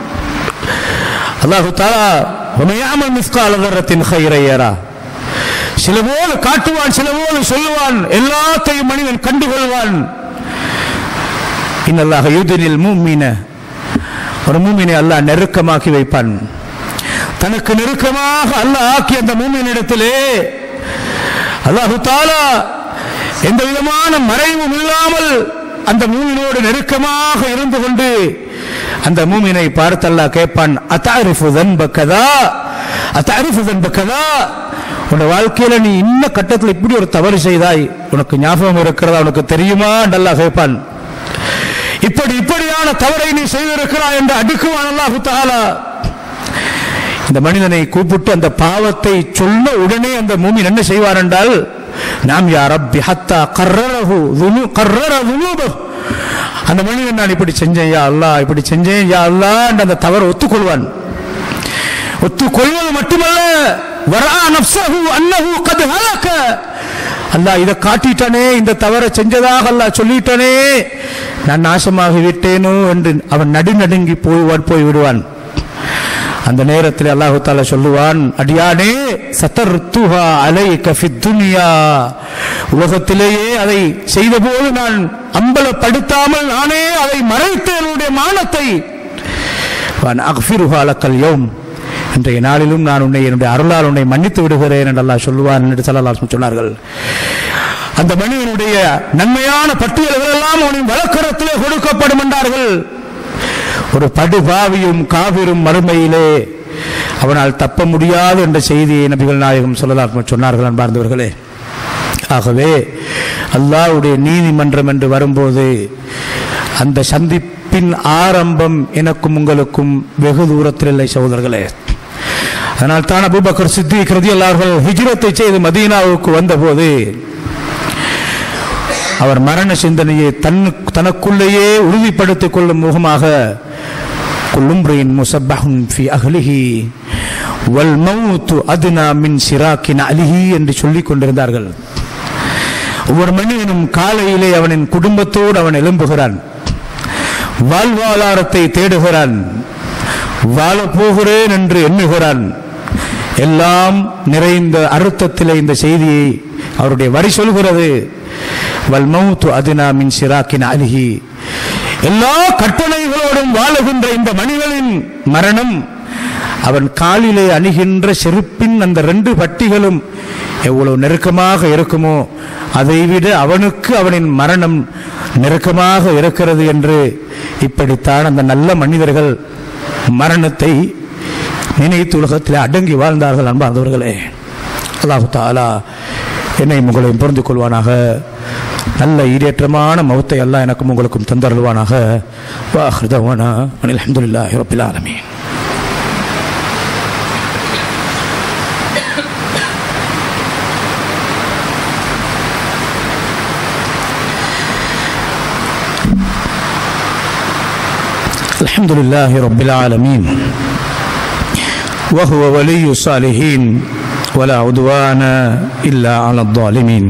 அல்லாஹு தாலா உமையாமல் மிஸ்கால தரத்தின் ஹைரையரா சில போது காட்டுவான் சில போது சொல்லுவான் எல்லாத்தையும் மனிதன் கண்டுகொள்வான் இன்னல்லாக யூதனில் மூமீன ஒரு மூமினை அல்லாஹ் நெருக்கமாக்கி வைப்பான் தனக்கு நெருக்கமாக அல்லாஹ் ஆக்கி அந்த மூமினிடத்திலே அல்லாஹு தாலா எந்த விதமான மறைவும் இல்லாமல் அந்த மூமினோடு நெருக்கமாக இருந்து கொண்டு அந்த மூமினை பார்த்து அல்லாஹ் கேட்பான் அத்தாரிஃபு தன்பக்கதா அத்தாரிஃபு தன்பக்கதா உன் வாழ்க்கையில நீ இன்ன கட்டத்தில் இப்படி ஒரு தவறு செய்தாய் உனக்கு ஞாபகம் இருக்கிறதா உனக்கு தெரியுமா என்று அல்லாஹ் கேட்பான் இப்படி இப்படியான தவறை நீ செய்திருக்கிறாய் என்று அடுக்குவான் அல்லாஹு தாலா இந்த மனிதனை கூப்பிட்டு அந்த பாவத்தை சொன்ன உடனே அந்த மூமின் என்ன செய்வார் என்றால் நாம் யா ரப்பி ஹத்தா கர்ரரஹு துனு கர்ரர துனூபஹு அந்த மனிதன் நான் இப்படி செஞ்சேன் யா அல்லாஹ் இப்படி செஞ்சேன் யா அல்லாஹ் என்று அந்த தவறை ஒத்துக்கொள்வான் ஒத்துக்கொள்வது மட்டுமல்ல வரா நப்சஹு அன்னஹு கத் ஹலக அல்லாஹ் இதை காட்டிட்டானே இந்த தவறை செஞ்சதாக அல்லாஹ் சொல்லிட்டானே நான் நாசமாகி விட்டேனோ என்று அவன் நடுநடுங்கி போய் போய் விடுவான் அந்த நேரத்தில் அல்லாஹு தாலா சொல்லுவான் அடியானே சத்தர்த்துஹா அலைக ஃபித் துனியா உலகத்திலேயே அதை செய்தபோது நான் அம்பலப்படுத்தாமல் நானே அதை மறைத்து என்னுடைய மானத்தை வான் அக்ஃபிருஹா லக்கல் யௌம் இன்றைய நாளிலும் நான் உன்னை என்னுடைய அருளால் உன்னை மன்னித்து விடுகிறேன் என்று அல்லாஹ் சொல்லுவான் என்று சல்லல்லாஹு சொன்னார்கள் அந்த மனிதனுடைய நன்மையான பட்டியல்கள் எல்லாம் அவனின் வழக்கரத்திலே கொடுக்கப்படும் என்றார்கள் ஒரு படுபாவியும் காவிரும் மறுமையிலே அவனால் தப்ப முடியாது என்ற செய்தியை நபிகள் நாயகம் சொல்லலாம் சொன்னார்கள் அன்பார்ந்தவர்களே ஆகவே அல்லாஹ்வுடைய நீதிமன்றம் என்று வரும்போது அந்த சந்திப்பின் ஆரம்பம் எனக்கும் உங்களுக்கும் வெகு தூரத்தில் இல்லை சகோதரர்களே அதனால் தான் அபூபக்கர் சித்திக் ரதியல்லார்கள் ஹிஜ்ரத்தை செய்து மதீனாவுக்கு வந்தபோது அவர் மரண சிந்தனையை தன்னு தனக்குள்ளேயே உறுதிப்படுத்திக் கொள்ளும் முகமாக குல்லும்ரின் முசப்பஹுன் ஃபி அஹ்லிஹி வல் மௌத்து அதுனா மின் சிராக்கின் அலிஹி என்று சொல்லிக் கொண்டிருந்தார்கள் ஒவ்வொரு மனிதனும் காலையிலே அவனின் குடும்பத்தோடு அவன் எழும்புகிறான் வாழ்வாதாரத்தை தேடுகிறான் வாழப் போகிறேன் என்று எண்ணுகிறான் எல்லாம் நிறைந்த அர்த்தத்திலே இந்த செய்தியை அவருடைய வரி சொல்கிறது வல் மௌத்து அதுனா மின் சிராக்கின் அலிஹி எல்லா கற்பனைகளோடும் வாழுகின்ற இந்த மனிதனின் மரணம் அவன் காலிலே அணிகின்ற செருப்பின் அந்த ரெண்டு பட்டிகளும் எவ்வளவு நெருக்கமாக இருக்குமோ அதைவிட அவனுக்கு அவனின் மரணம் நெருக்கமாக இருக்கிறது என்று இப்படித்தான் அந்த நல்ல மனிதர்கள் மரணத்தை நினைத்து உலகத்தில் அடங்கி வாழ்ந்தார்கள் அன்பார்ந்தவர்களே அல்லாஹு தாலா என்னை உங்களையும் புரிந்து கொள்வானாக நல்ல ஈடேற்றமான மௌத்தை எல்லாம் எனக்கும் உங்களுக்கும் தந்தருள்வானாக வாஹ்தவானா அனில் அஹமதுல்லாஹி ரபில் ஆலமீன் الحمد لله رب العالمين وهو ولي الصالحين ولا عدوان إلا على الظالمين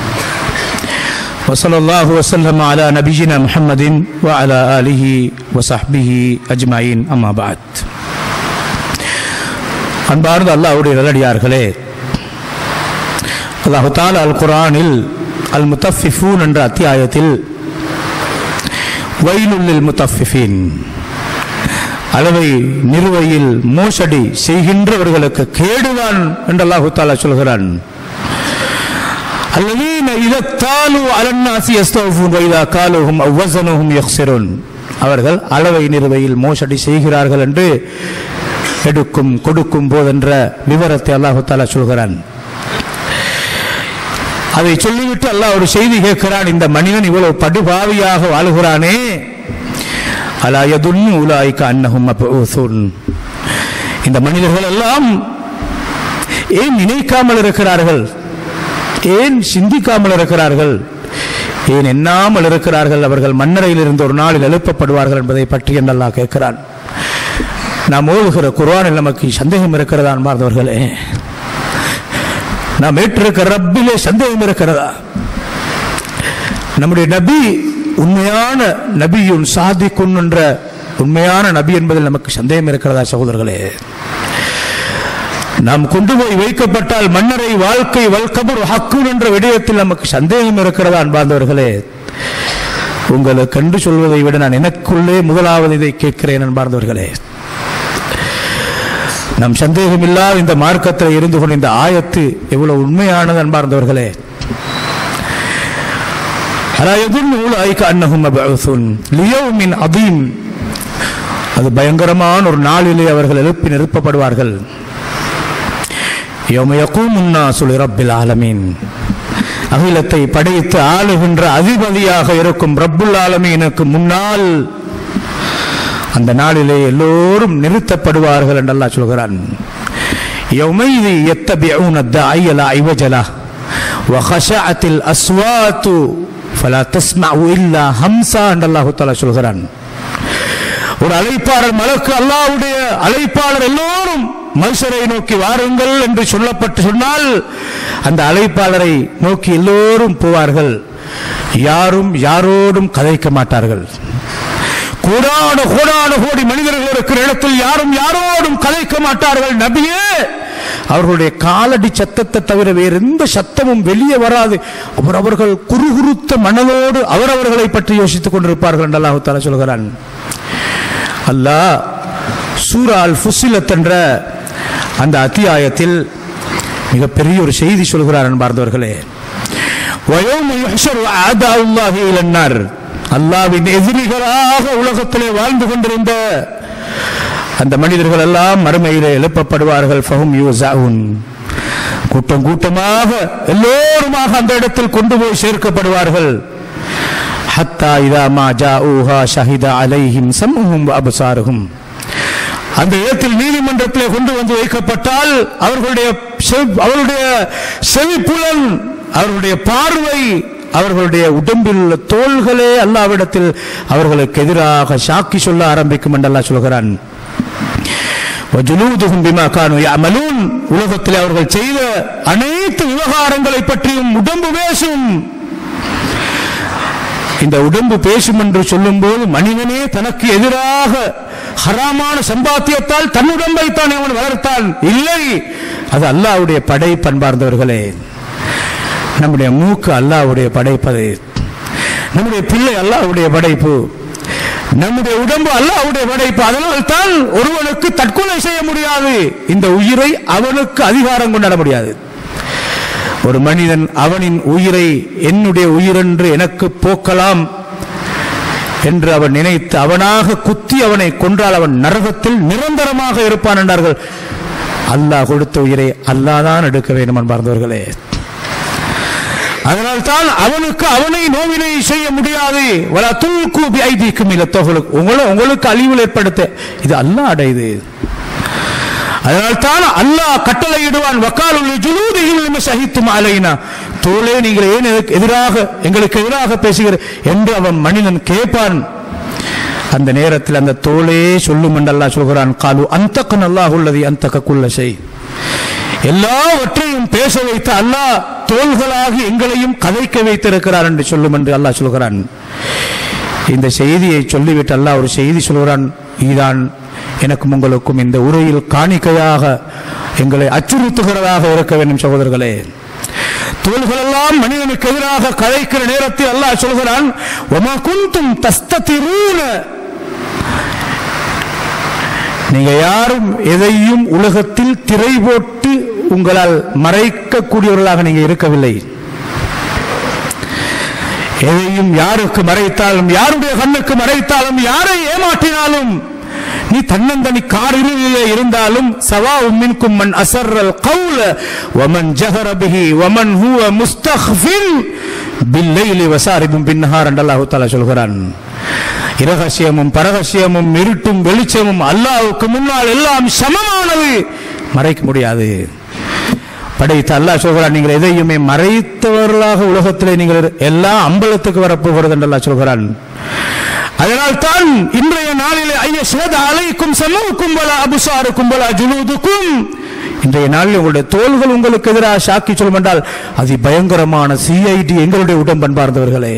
وصلى الله وسلم على نبينا محمد وعلى آله وصحبه أجمعين أما بعد அன்பார்ந்த அல்லாஹ்வுடைய நல்லடியார்களே அல்லாஹு தாலா அல் குரானில் அல் முத்தஃபிஃபூன் என்ற அத்தியாயத்தில் வயலுள்ளில் முத்தஃபிஃபின் அளவை நிறுவையில் மோசடி செய்கின்றவர்களுக்கு கேடுதான் என்று அல்லாஹு தாலா சொல்கிறான் الذين إذا اكتالوا على الناس يستوفون وإذا كالوهم أو وزنهم يخسرون அவர்கள் அளவை நிறுவையில் மோசடி செய்கிறார்கள் என்று எடுக்கும் கொடுக்கும் போதென்ற விவரத்தை அல்லாஹு தாலா சொல்கிறான் அதை சொல்லிவிட்டு அல்லாஹ் ஒரு செய்தி கேட்கிறான் இந்த மனிதன் இவ்வளவு படுபாவியாக வாழுகிறானே அலா யதுன்னு உலாய்க்க அன்னஹும் மபூசுன் இந்த மனிதர்கள் எல்லாம் ஏன் நினைக்காமல் இருக்கிறார்கள் ஏன் சிந்திக்காமல் இருக்கிறார்கள் ஏன் எண்ணாமல் இருக்கிறார்கள் அவர்கள் மன்னரையில் இருந்து ஒரு நாளில் எழுப்பப்படுவார்கள் என்பதை பற்றி என்னெல்லாம் கேட்கிறான் நாம் ஓதுகிற குர்ஆனில் நமக்கு சந்தேகம் இருக்கிறதா அன்பார்ந்தவர்களே நாம் ஏற்றிருக்கிற ரப்பிலே சந்தேகம் இருக்கிறதா நம்முடைய நபி உண்மையான நபியும் சாதிக்குன் என்ற உண்மையான நபி என்பதில் நமக்கு சந்தேகம் இருக்கிறதா சகோதரர்களே நாம் கொண்டு போய் வைக்கப்பட்டால் மன்னரை வாழ்க்கை வல்கபர் ஹக்குன் என்ற விடயத்தில் நமக்கு சந்தேகம் இருக்கிறதா அன்பார்ந்தவர்களே உங்களுக்கு கண்டு சொல்வதை விட நான் எனக்குள்ளே முதலாவது இதை கேட்கிறேன் அன்பார்ந்தவர்களே நம் சந்தேகம் இல்லாத இந்த மார்க்கத்தில் இருந்து கொண்ட இந்த ஆயத்து எவ்வளவு உண்மையானது அன்பார்ந்தவர்களே அலா யதுன்னு உலாய்க்க அன்னஹும் மபூசுன் லியௌமின் அதீம் அது பயங்கரமான ஒரு நாளிலே அவர்கள் எழுப்பி நிறுப்பப்படுவார்கள் யௌம யகூமுன் நாசு லிரப்பில் ஆலமீன் அகிலத்தை படைத்து ஆளுகின்ற அதிபதியாக இருக்கும் ரப்புல் ஆலமீனுக்கு முன்னால் அந்த நாளிலே எல்லோரும் நிறுத்தப்படுவார்கள் என்று அல்லாஹ் சொல்கிறான் يومئذ يتبعون الداعي لا عوج له وخشعت الأصوات فلا تسمع إلا همسا என்று அல்லாஹ் தஆலா சொல்கிறான் ஒரு அழைப்பாளர் மலக்கு அல்லாஹ்வுடைய அழைப்பாளர் எல்லோரும் மனுஷரை நோக்கி வாருங்கள் என்று சொல்லப்பட்டு சொன்னால் அந்த அழைப்பாளரை நோக்கி எல்லோரும் போவார்கள் யாரும் யாரோடும் கதைக்க மாட்டார்கள் கோடான கோடான கோடி மனிதர்கள் இருக்கிற இடத்தில் யாரும் யாரோடும் கதைக்க மாட்டார்கள் நபியே அவர்களுடைய காலடி சத்தத்தை தவிர வேறு எந்த சத்தமும் வெளியே வராது அவர் அவர்கள் குறுகுறுத்த மனதோடு அவரவர்களை பற்றி யோசித்துக் கொண்டிருப்பார்கள் என்று அல்லாஹு தாலா சொல்கிறான் அல்லாஹ் சூரா அல் ஃபுசிலத் என்ற அந்த அத்தியாயத்தில் மிகப்பெரிய ஒரு செய்தி சொல்கிறார் அன்பார்ந்தவர்களே وَيَوْمَ يُحْشَرُ أَعْدَاءُ اللَّهِ إِلَى النَّارِ அல்லாவின் எதிரிகளாக உலகத்திலே வாழ்ந்து கொண்டிருந்த அந்த மனிதர்கள் எல்லாம் மறுமையிலே எழுப்பப்படுவார்கள் ஃபஹும் யூஸாவுன் கூட்டம் கூட்டமாக எல்லோருமாக அந்த இடத்தில் கொண்டு போய் சேர்க்கப்படுவார்கள் ஹத்தா இதா மா ஜாஊஹா ஷஹித அலைஹிம் சம்ஹும் அபசாருஹும் அந்த இடத்தில் நீதிமன்றத்திலே கொண்டு வந்து வைக்கப்பட்டால் அவர்களுடைய செவ்- அவர்களுடைய செவிப்புலன் அவர்களுடைய பார்வை அவர்களுடைய உடம்பில் உள்ள தோள்களே அல்லாவிடத்தில் அவர்களுக்கு எதிராக சாக்கி சொல்ல ஆரம்பிக்கும் என்று அல்லாஹ் சொல்கிறான் وَجُلُودُهُمْ بِمَا كَانُوا يَعْمَلُونَ உலகத்தில் அவர்கள் செய்த அனைத்து விவகாரங்களை பற்றியும் உடம்பு பேசும் இந்த உடம்பு பேசும் என்று சொல்லும்போது மனிதனே தனக்கு எதிராக ஹராமான சம்பாத்தியத்தால் தன் உடம்பை தான் அவன் வளர்த்தான் இல்லை அது அல்லாஹ்வுடைய படை பண்பார்ந்தவர்களே நம்முடைய மூக்கு அல்லாஹ்வுடைய படைப்பது நம்முடைய பிள்ளை அல்லாஹ்வுடைய படைப்பு நம்முடைய உடம்பு அல்லாஹ்வுடைய படைப்பு அதனால் தான் ஒருவனுக்கு தற்கொலை செய்ய முடியாது இந்த உயிரை அவனுக்கு அதிகாரம் கொண்டாட முடியாது ஒரு மனிதன் அவனின் உயிரை என்னுடைய உயிரென்று எனக்கு போக்கலாம் என்று அவன் நினைத்து அவனாக குத்தி அவனை கொன்றால் அவன் நரகத்தில் நிரந்தரமாக இருப்பான் என்றார்கள் அல்லாஹ் கொடுத்த உயிரை அல்லாஹ் தான் எடுக்க வேண்டும் என்பார்ந்தவர்களே அதனால் தான் அவனுக்கு அவனை நோவினை செய்ய முடியாது வலா துல்கு பி ஐதீக்கும் இல்ல தொகலுக்கு உங்களை உங்களுக்கு அழிவில் ஏற்படுத்த இது அல்லாஹ் அடையுது அதனால் தான் அல்லாஹ் கட்டளையிடுவான் வக்காலுள்ள ஜுலூதியும் சகித்தும் அலைனா தோளே நீங்கள் ஏன் எனக்கு எதிராக எங்களுக்கு எதிராக பேசுகிற என்று அவன் மனிதன் கேட்பான் அந்த நேரத்தில் அந்த தோளே சொல்லும் என்று அல்லாஹ் சொல்கிறான் காலு அந்தக்கன் அல்லாஹ் உள்ளது அந்தக்குள்ள செய் எல்லாவற்றையும் பேச வைத்த அல்லாஹ் தோள்களாகி எங்களையும் கதைக்க வைத்திருக்கிறார் என்று சொல்லும் என்று அல்லாஹ் சொல்கிறான் இந்த செய்தியை சொல்லிவிட்டு அல்லாஹ் ஒரு செய்தி சொல்கிறான் இதுதான் எனக்கும் உங்களுக்கும் இந்த உரையில் காணிக்கையாக எங்களை அச்சுறுத்துகிறதாக இருக்க வேண்டும் சகோதரர்களே தோள்களெல்லாம் மனிதனுக்கு எதிராக கதைக்கிற நேரத்தில் அல்லாஹ் சொல்கிறான் ஒமா குந்தும் தஸ்ததிரூன நீங்க யாரும் எதையும் உலகத்தில் திரை போட்டு உங்களால் மறைக்கக்கூடியவர்களாக நீங்க இருக்கவில்லை எதையும் யாருக்கு மறைத்தாலும் யாருடைய கண்ணுக்கு மறைத்தாலும் யாரை ஏமாற்றினாலும் நீ தன்னந்தனி காரிலே இருந்தாலும் சவா மின்கும் மன் அசர்ரல் கவுல வமன் ஜஹர பிஹி வமன் ஹுவ முஸ்தக்ஃபின் பில்லைலி வசாரிபும் பின்னஹார் என்று அல்லாஹ் தஆலா சொல்கிறான் இரகசியமும் பரகசியமும் இருட்டும் வெளிச்சமும் அல்லாஹ்வுக்கு முன்னால் எல்லாம் சமமானது மறைக்க முடியாது படைத்த அல்லாஹ் சொல்கிறான் நீங்கள் எதையுமே மறைத்தவர்களாக உலகத்திலே நீங்கள் எல்லாம் அம்பலத்துக்கு வரப்போகிறது என்று அல்லாஹ் சொல்கிறான் அதனால் தான் இன்றைய நாளிலே ஐய சேத அலைக்கும் சமூக்கும் பல அபுசாருக்கும் பல ஜுலூதுக்கும் இன்றைய நாளில் உங்களுடைய தோள்கள் உங்களுக்கு எதிராக சாக்கி சொல்லும் என்றால் அது பயங்கரமான சிஐடி எங்களுடைய உடம்பண்பார்ந்தவர்களே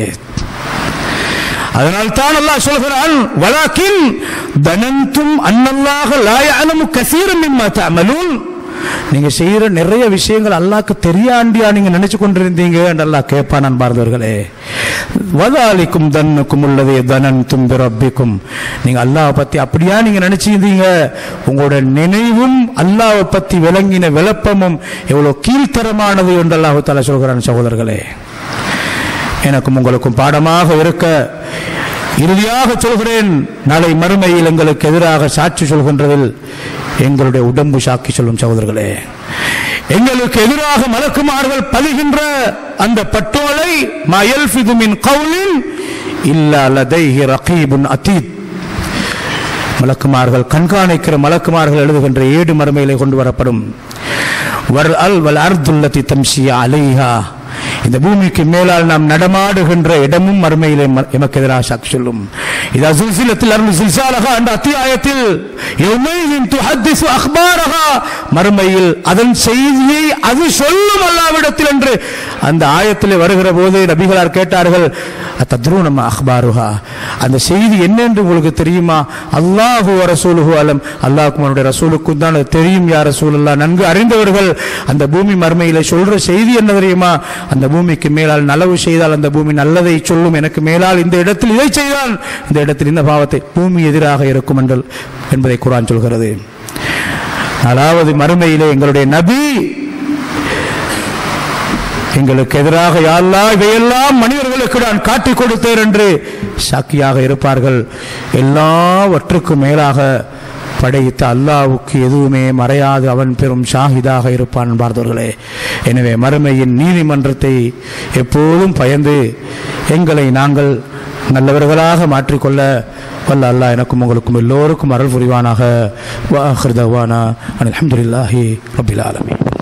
அதனால் தான் அல்லாஹ் சொல்கிறான் வலாக்கின் தனந்தும் அன்னல்லாக லாயலமு கசீரம் மிம்மா தஅமலூன் நீங்க செய்யற நிறைய விஷயங்கள் அல்லாஹ்க்கு தெரியாண்டியா நீங்க நினைச்சு கொண்டிருந்தீங்க என்று அல்லாஹ் கேட்பான் அன்பார்ந்தவர்களே வதாலிக்கும் தன்னுக்கும் உள்ளதே தனந்தும் பிரப்பிக்கும் நீங்க அல்லாஹ் பத்தி அப்படியா நீங்க நினைச்சிருந்தீங்க உங்களோட நினைவும் அல்லாஹ் பத்தி விளங்கின விளப்பமும் எவ்வளவு கீழ்த்தரமானது என்று அல்லாஹ் தாலா சொல்கிறான் சகோதரர்களே எனக்கும் உங்களுக்கும் பாடமாக இருக்க இறுதியாக சொல்கிறேன் நாளை மறுமையில் எங்களுக்கு எதிராக சாட்சி சொல்கின்றதில் எங்களுடைய உடம்பு சாக்கி சொல்லும் சகோதரர்களே எங்களுக்கு எதிராக மலக்குமார்கள் பதிகின்ற அந்த பட்டோலை மயல்ஃபிது மின் கவுலின் இல்லா லதைஹி ரகீபுன் அதீத் மலக்குமார்கள் கண்காணிக்கிற மலக்குமார்கள் எழுதுகின்ற ஏடு மறுமையிலே கொண்டு வரப்படும் வர் அல் வல் அர்துல்லதி தம்ஷியா அலைஹா இந்த பூமிக்கு மேலால் நாம் நடமாடுகின்ற இடமும் மறுமையிலே ம- எமக்கு எதிராக சாட்சி சொல்லும் இது அசுல்சிலத்தில் அருள் சில்சாலகா என்ற அத்தியாயத்தில் யௌமைதின் துஹத்திசு அக்பாரஹா மறுமையில் அதன் செய்தியை அது சொல்லும் அல்லாவிடத்தில் என்று அந்த ஆயத்திலே வருகிற போது நபிகளார் கேட்டார்கள் தத்ரூனம் அக்பாருஹா அந்த செய்தி என்ன என்று உங்களுக்கு தெரியுமா அல்லாஹு ரசூலுஹு அலம் அல்லாஹுக்கும் அவனுடைய ரசூலுக்கும் தான் அது தெரியும் யார் ரசூலுல்லா நன்கு அறிந்தவர்கள் அந்த பூமி மறுமையில சொல்ற செய்தி என்ன தெரியுமா அந்த பூமிக்கு மேலால் நலவு செய்தால் அந்த பூமி நல்லதை சொல்லும் எனக்கு மேலால் இந்த இடத்தில் இதை செய்தால் இந்த இடத்தில் இந்த பாவத்தை பூமி எதிராக இருக்கும் என்று என்பதை குரான் சொல்கிறது அதாவது மறுமையிலே எங்களுடைய நபி எங்களுக்கு எதிராக யாழ்லா இவையெல்லாம் மனிதர்களுக்கு நான் காட்டிக் கொடுத்தேன் என்று சாக்கியாக இருப்பார்கள் எல்லாவற்றுக்கும் மேலாக படைத்த அல்லாவுக்கு எதுவுமே மறையாது அவன் பெரும் ஷாஹிதாக இருப்பான் பார்த்தவர்களே எனவே மறுமையின் நீதிமன்றத்தை எப்போதும் பயந்து எங்களை நாங்கள் நல்லவர்களாக மாற்றிக்கொள்ள வல்ல அல்லாஹ் எனக்கும் உங்களுக்கும் எல்லோருக்கும் அருள் புரிவானாக வாஹிர் தவானா அல்ஹம்துலில்லாஹி ரபில் ஆலமீன்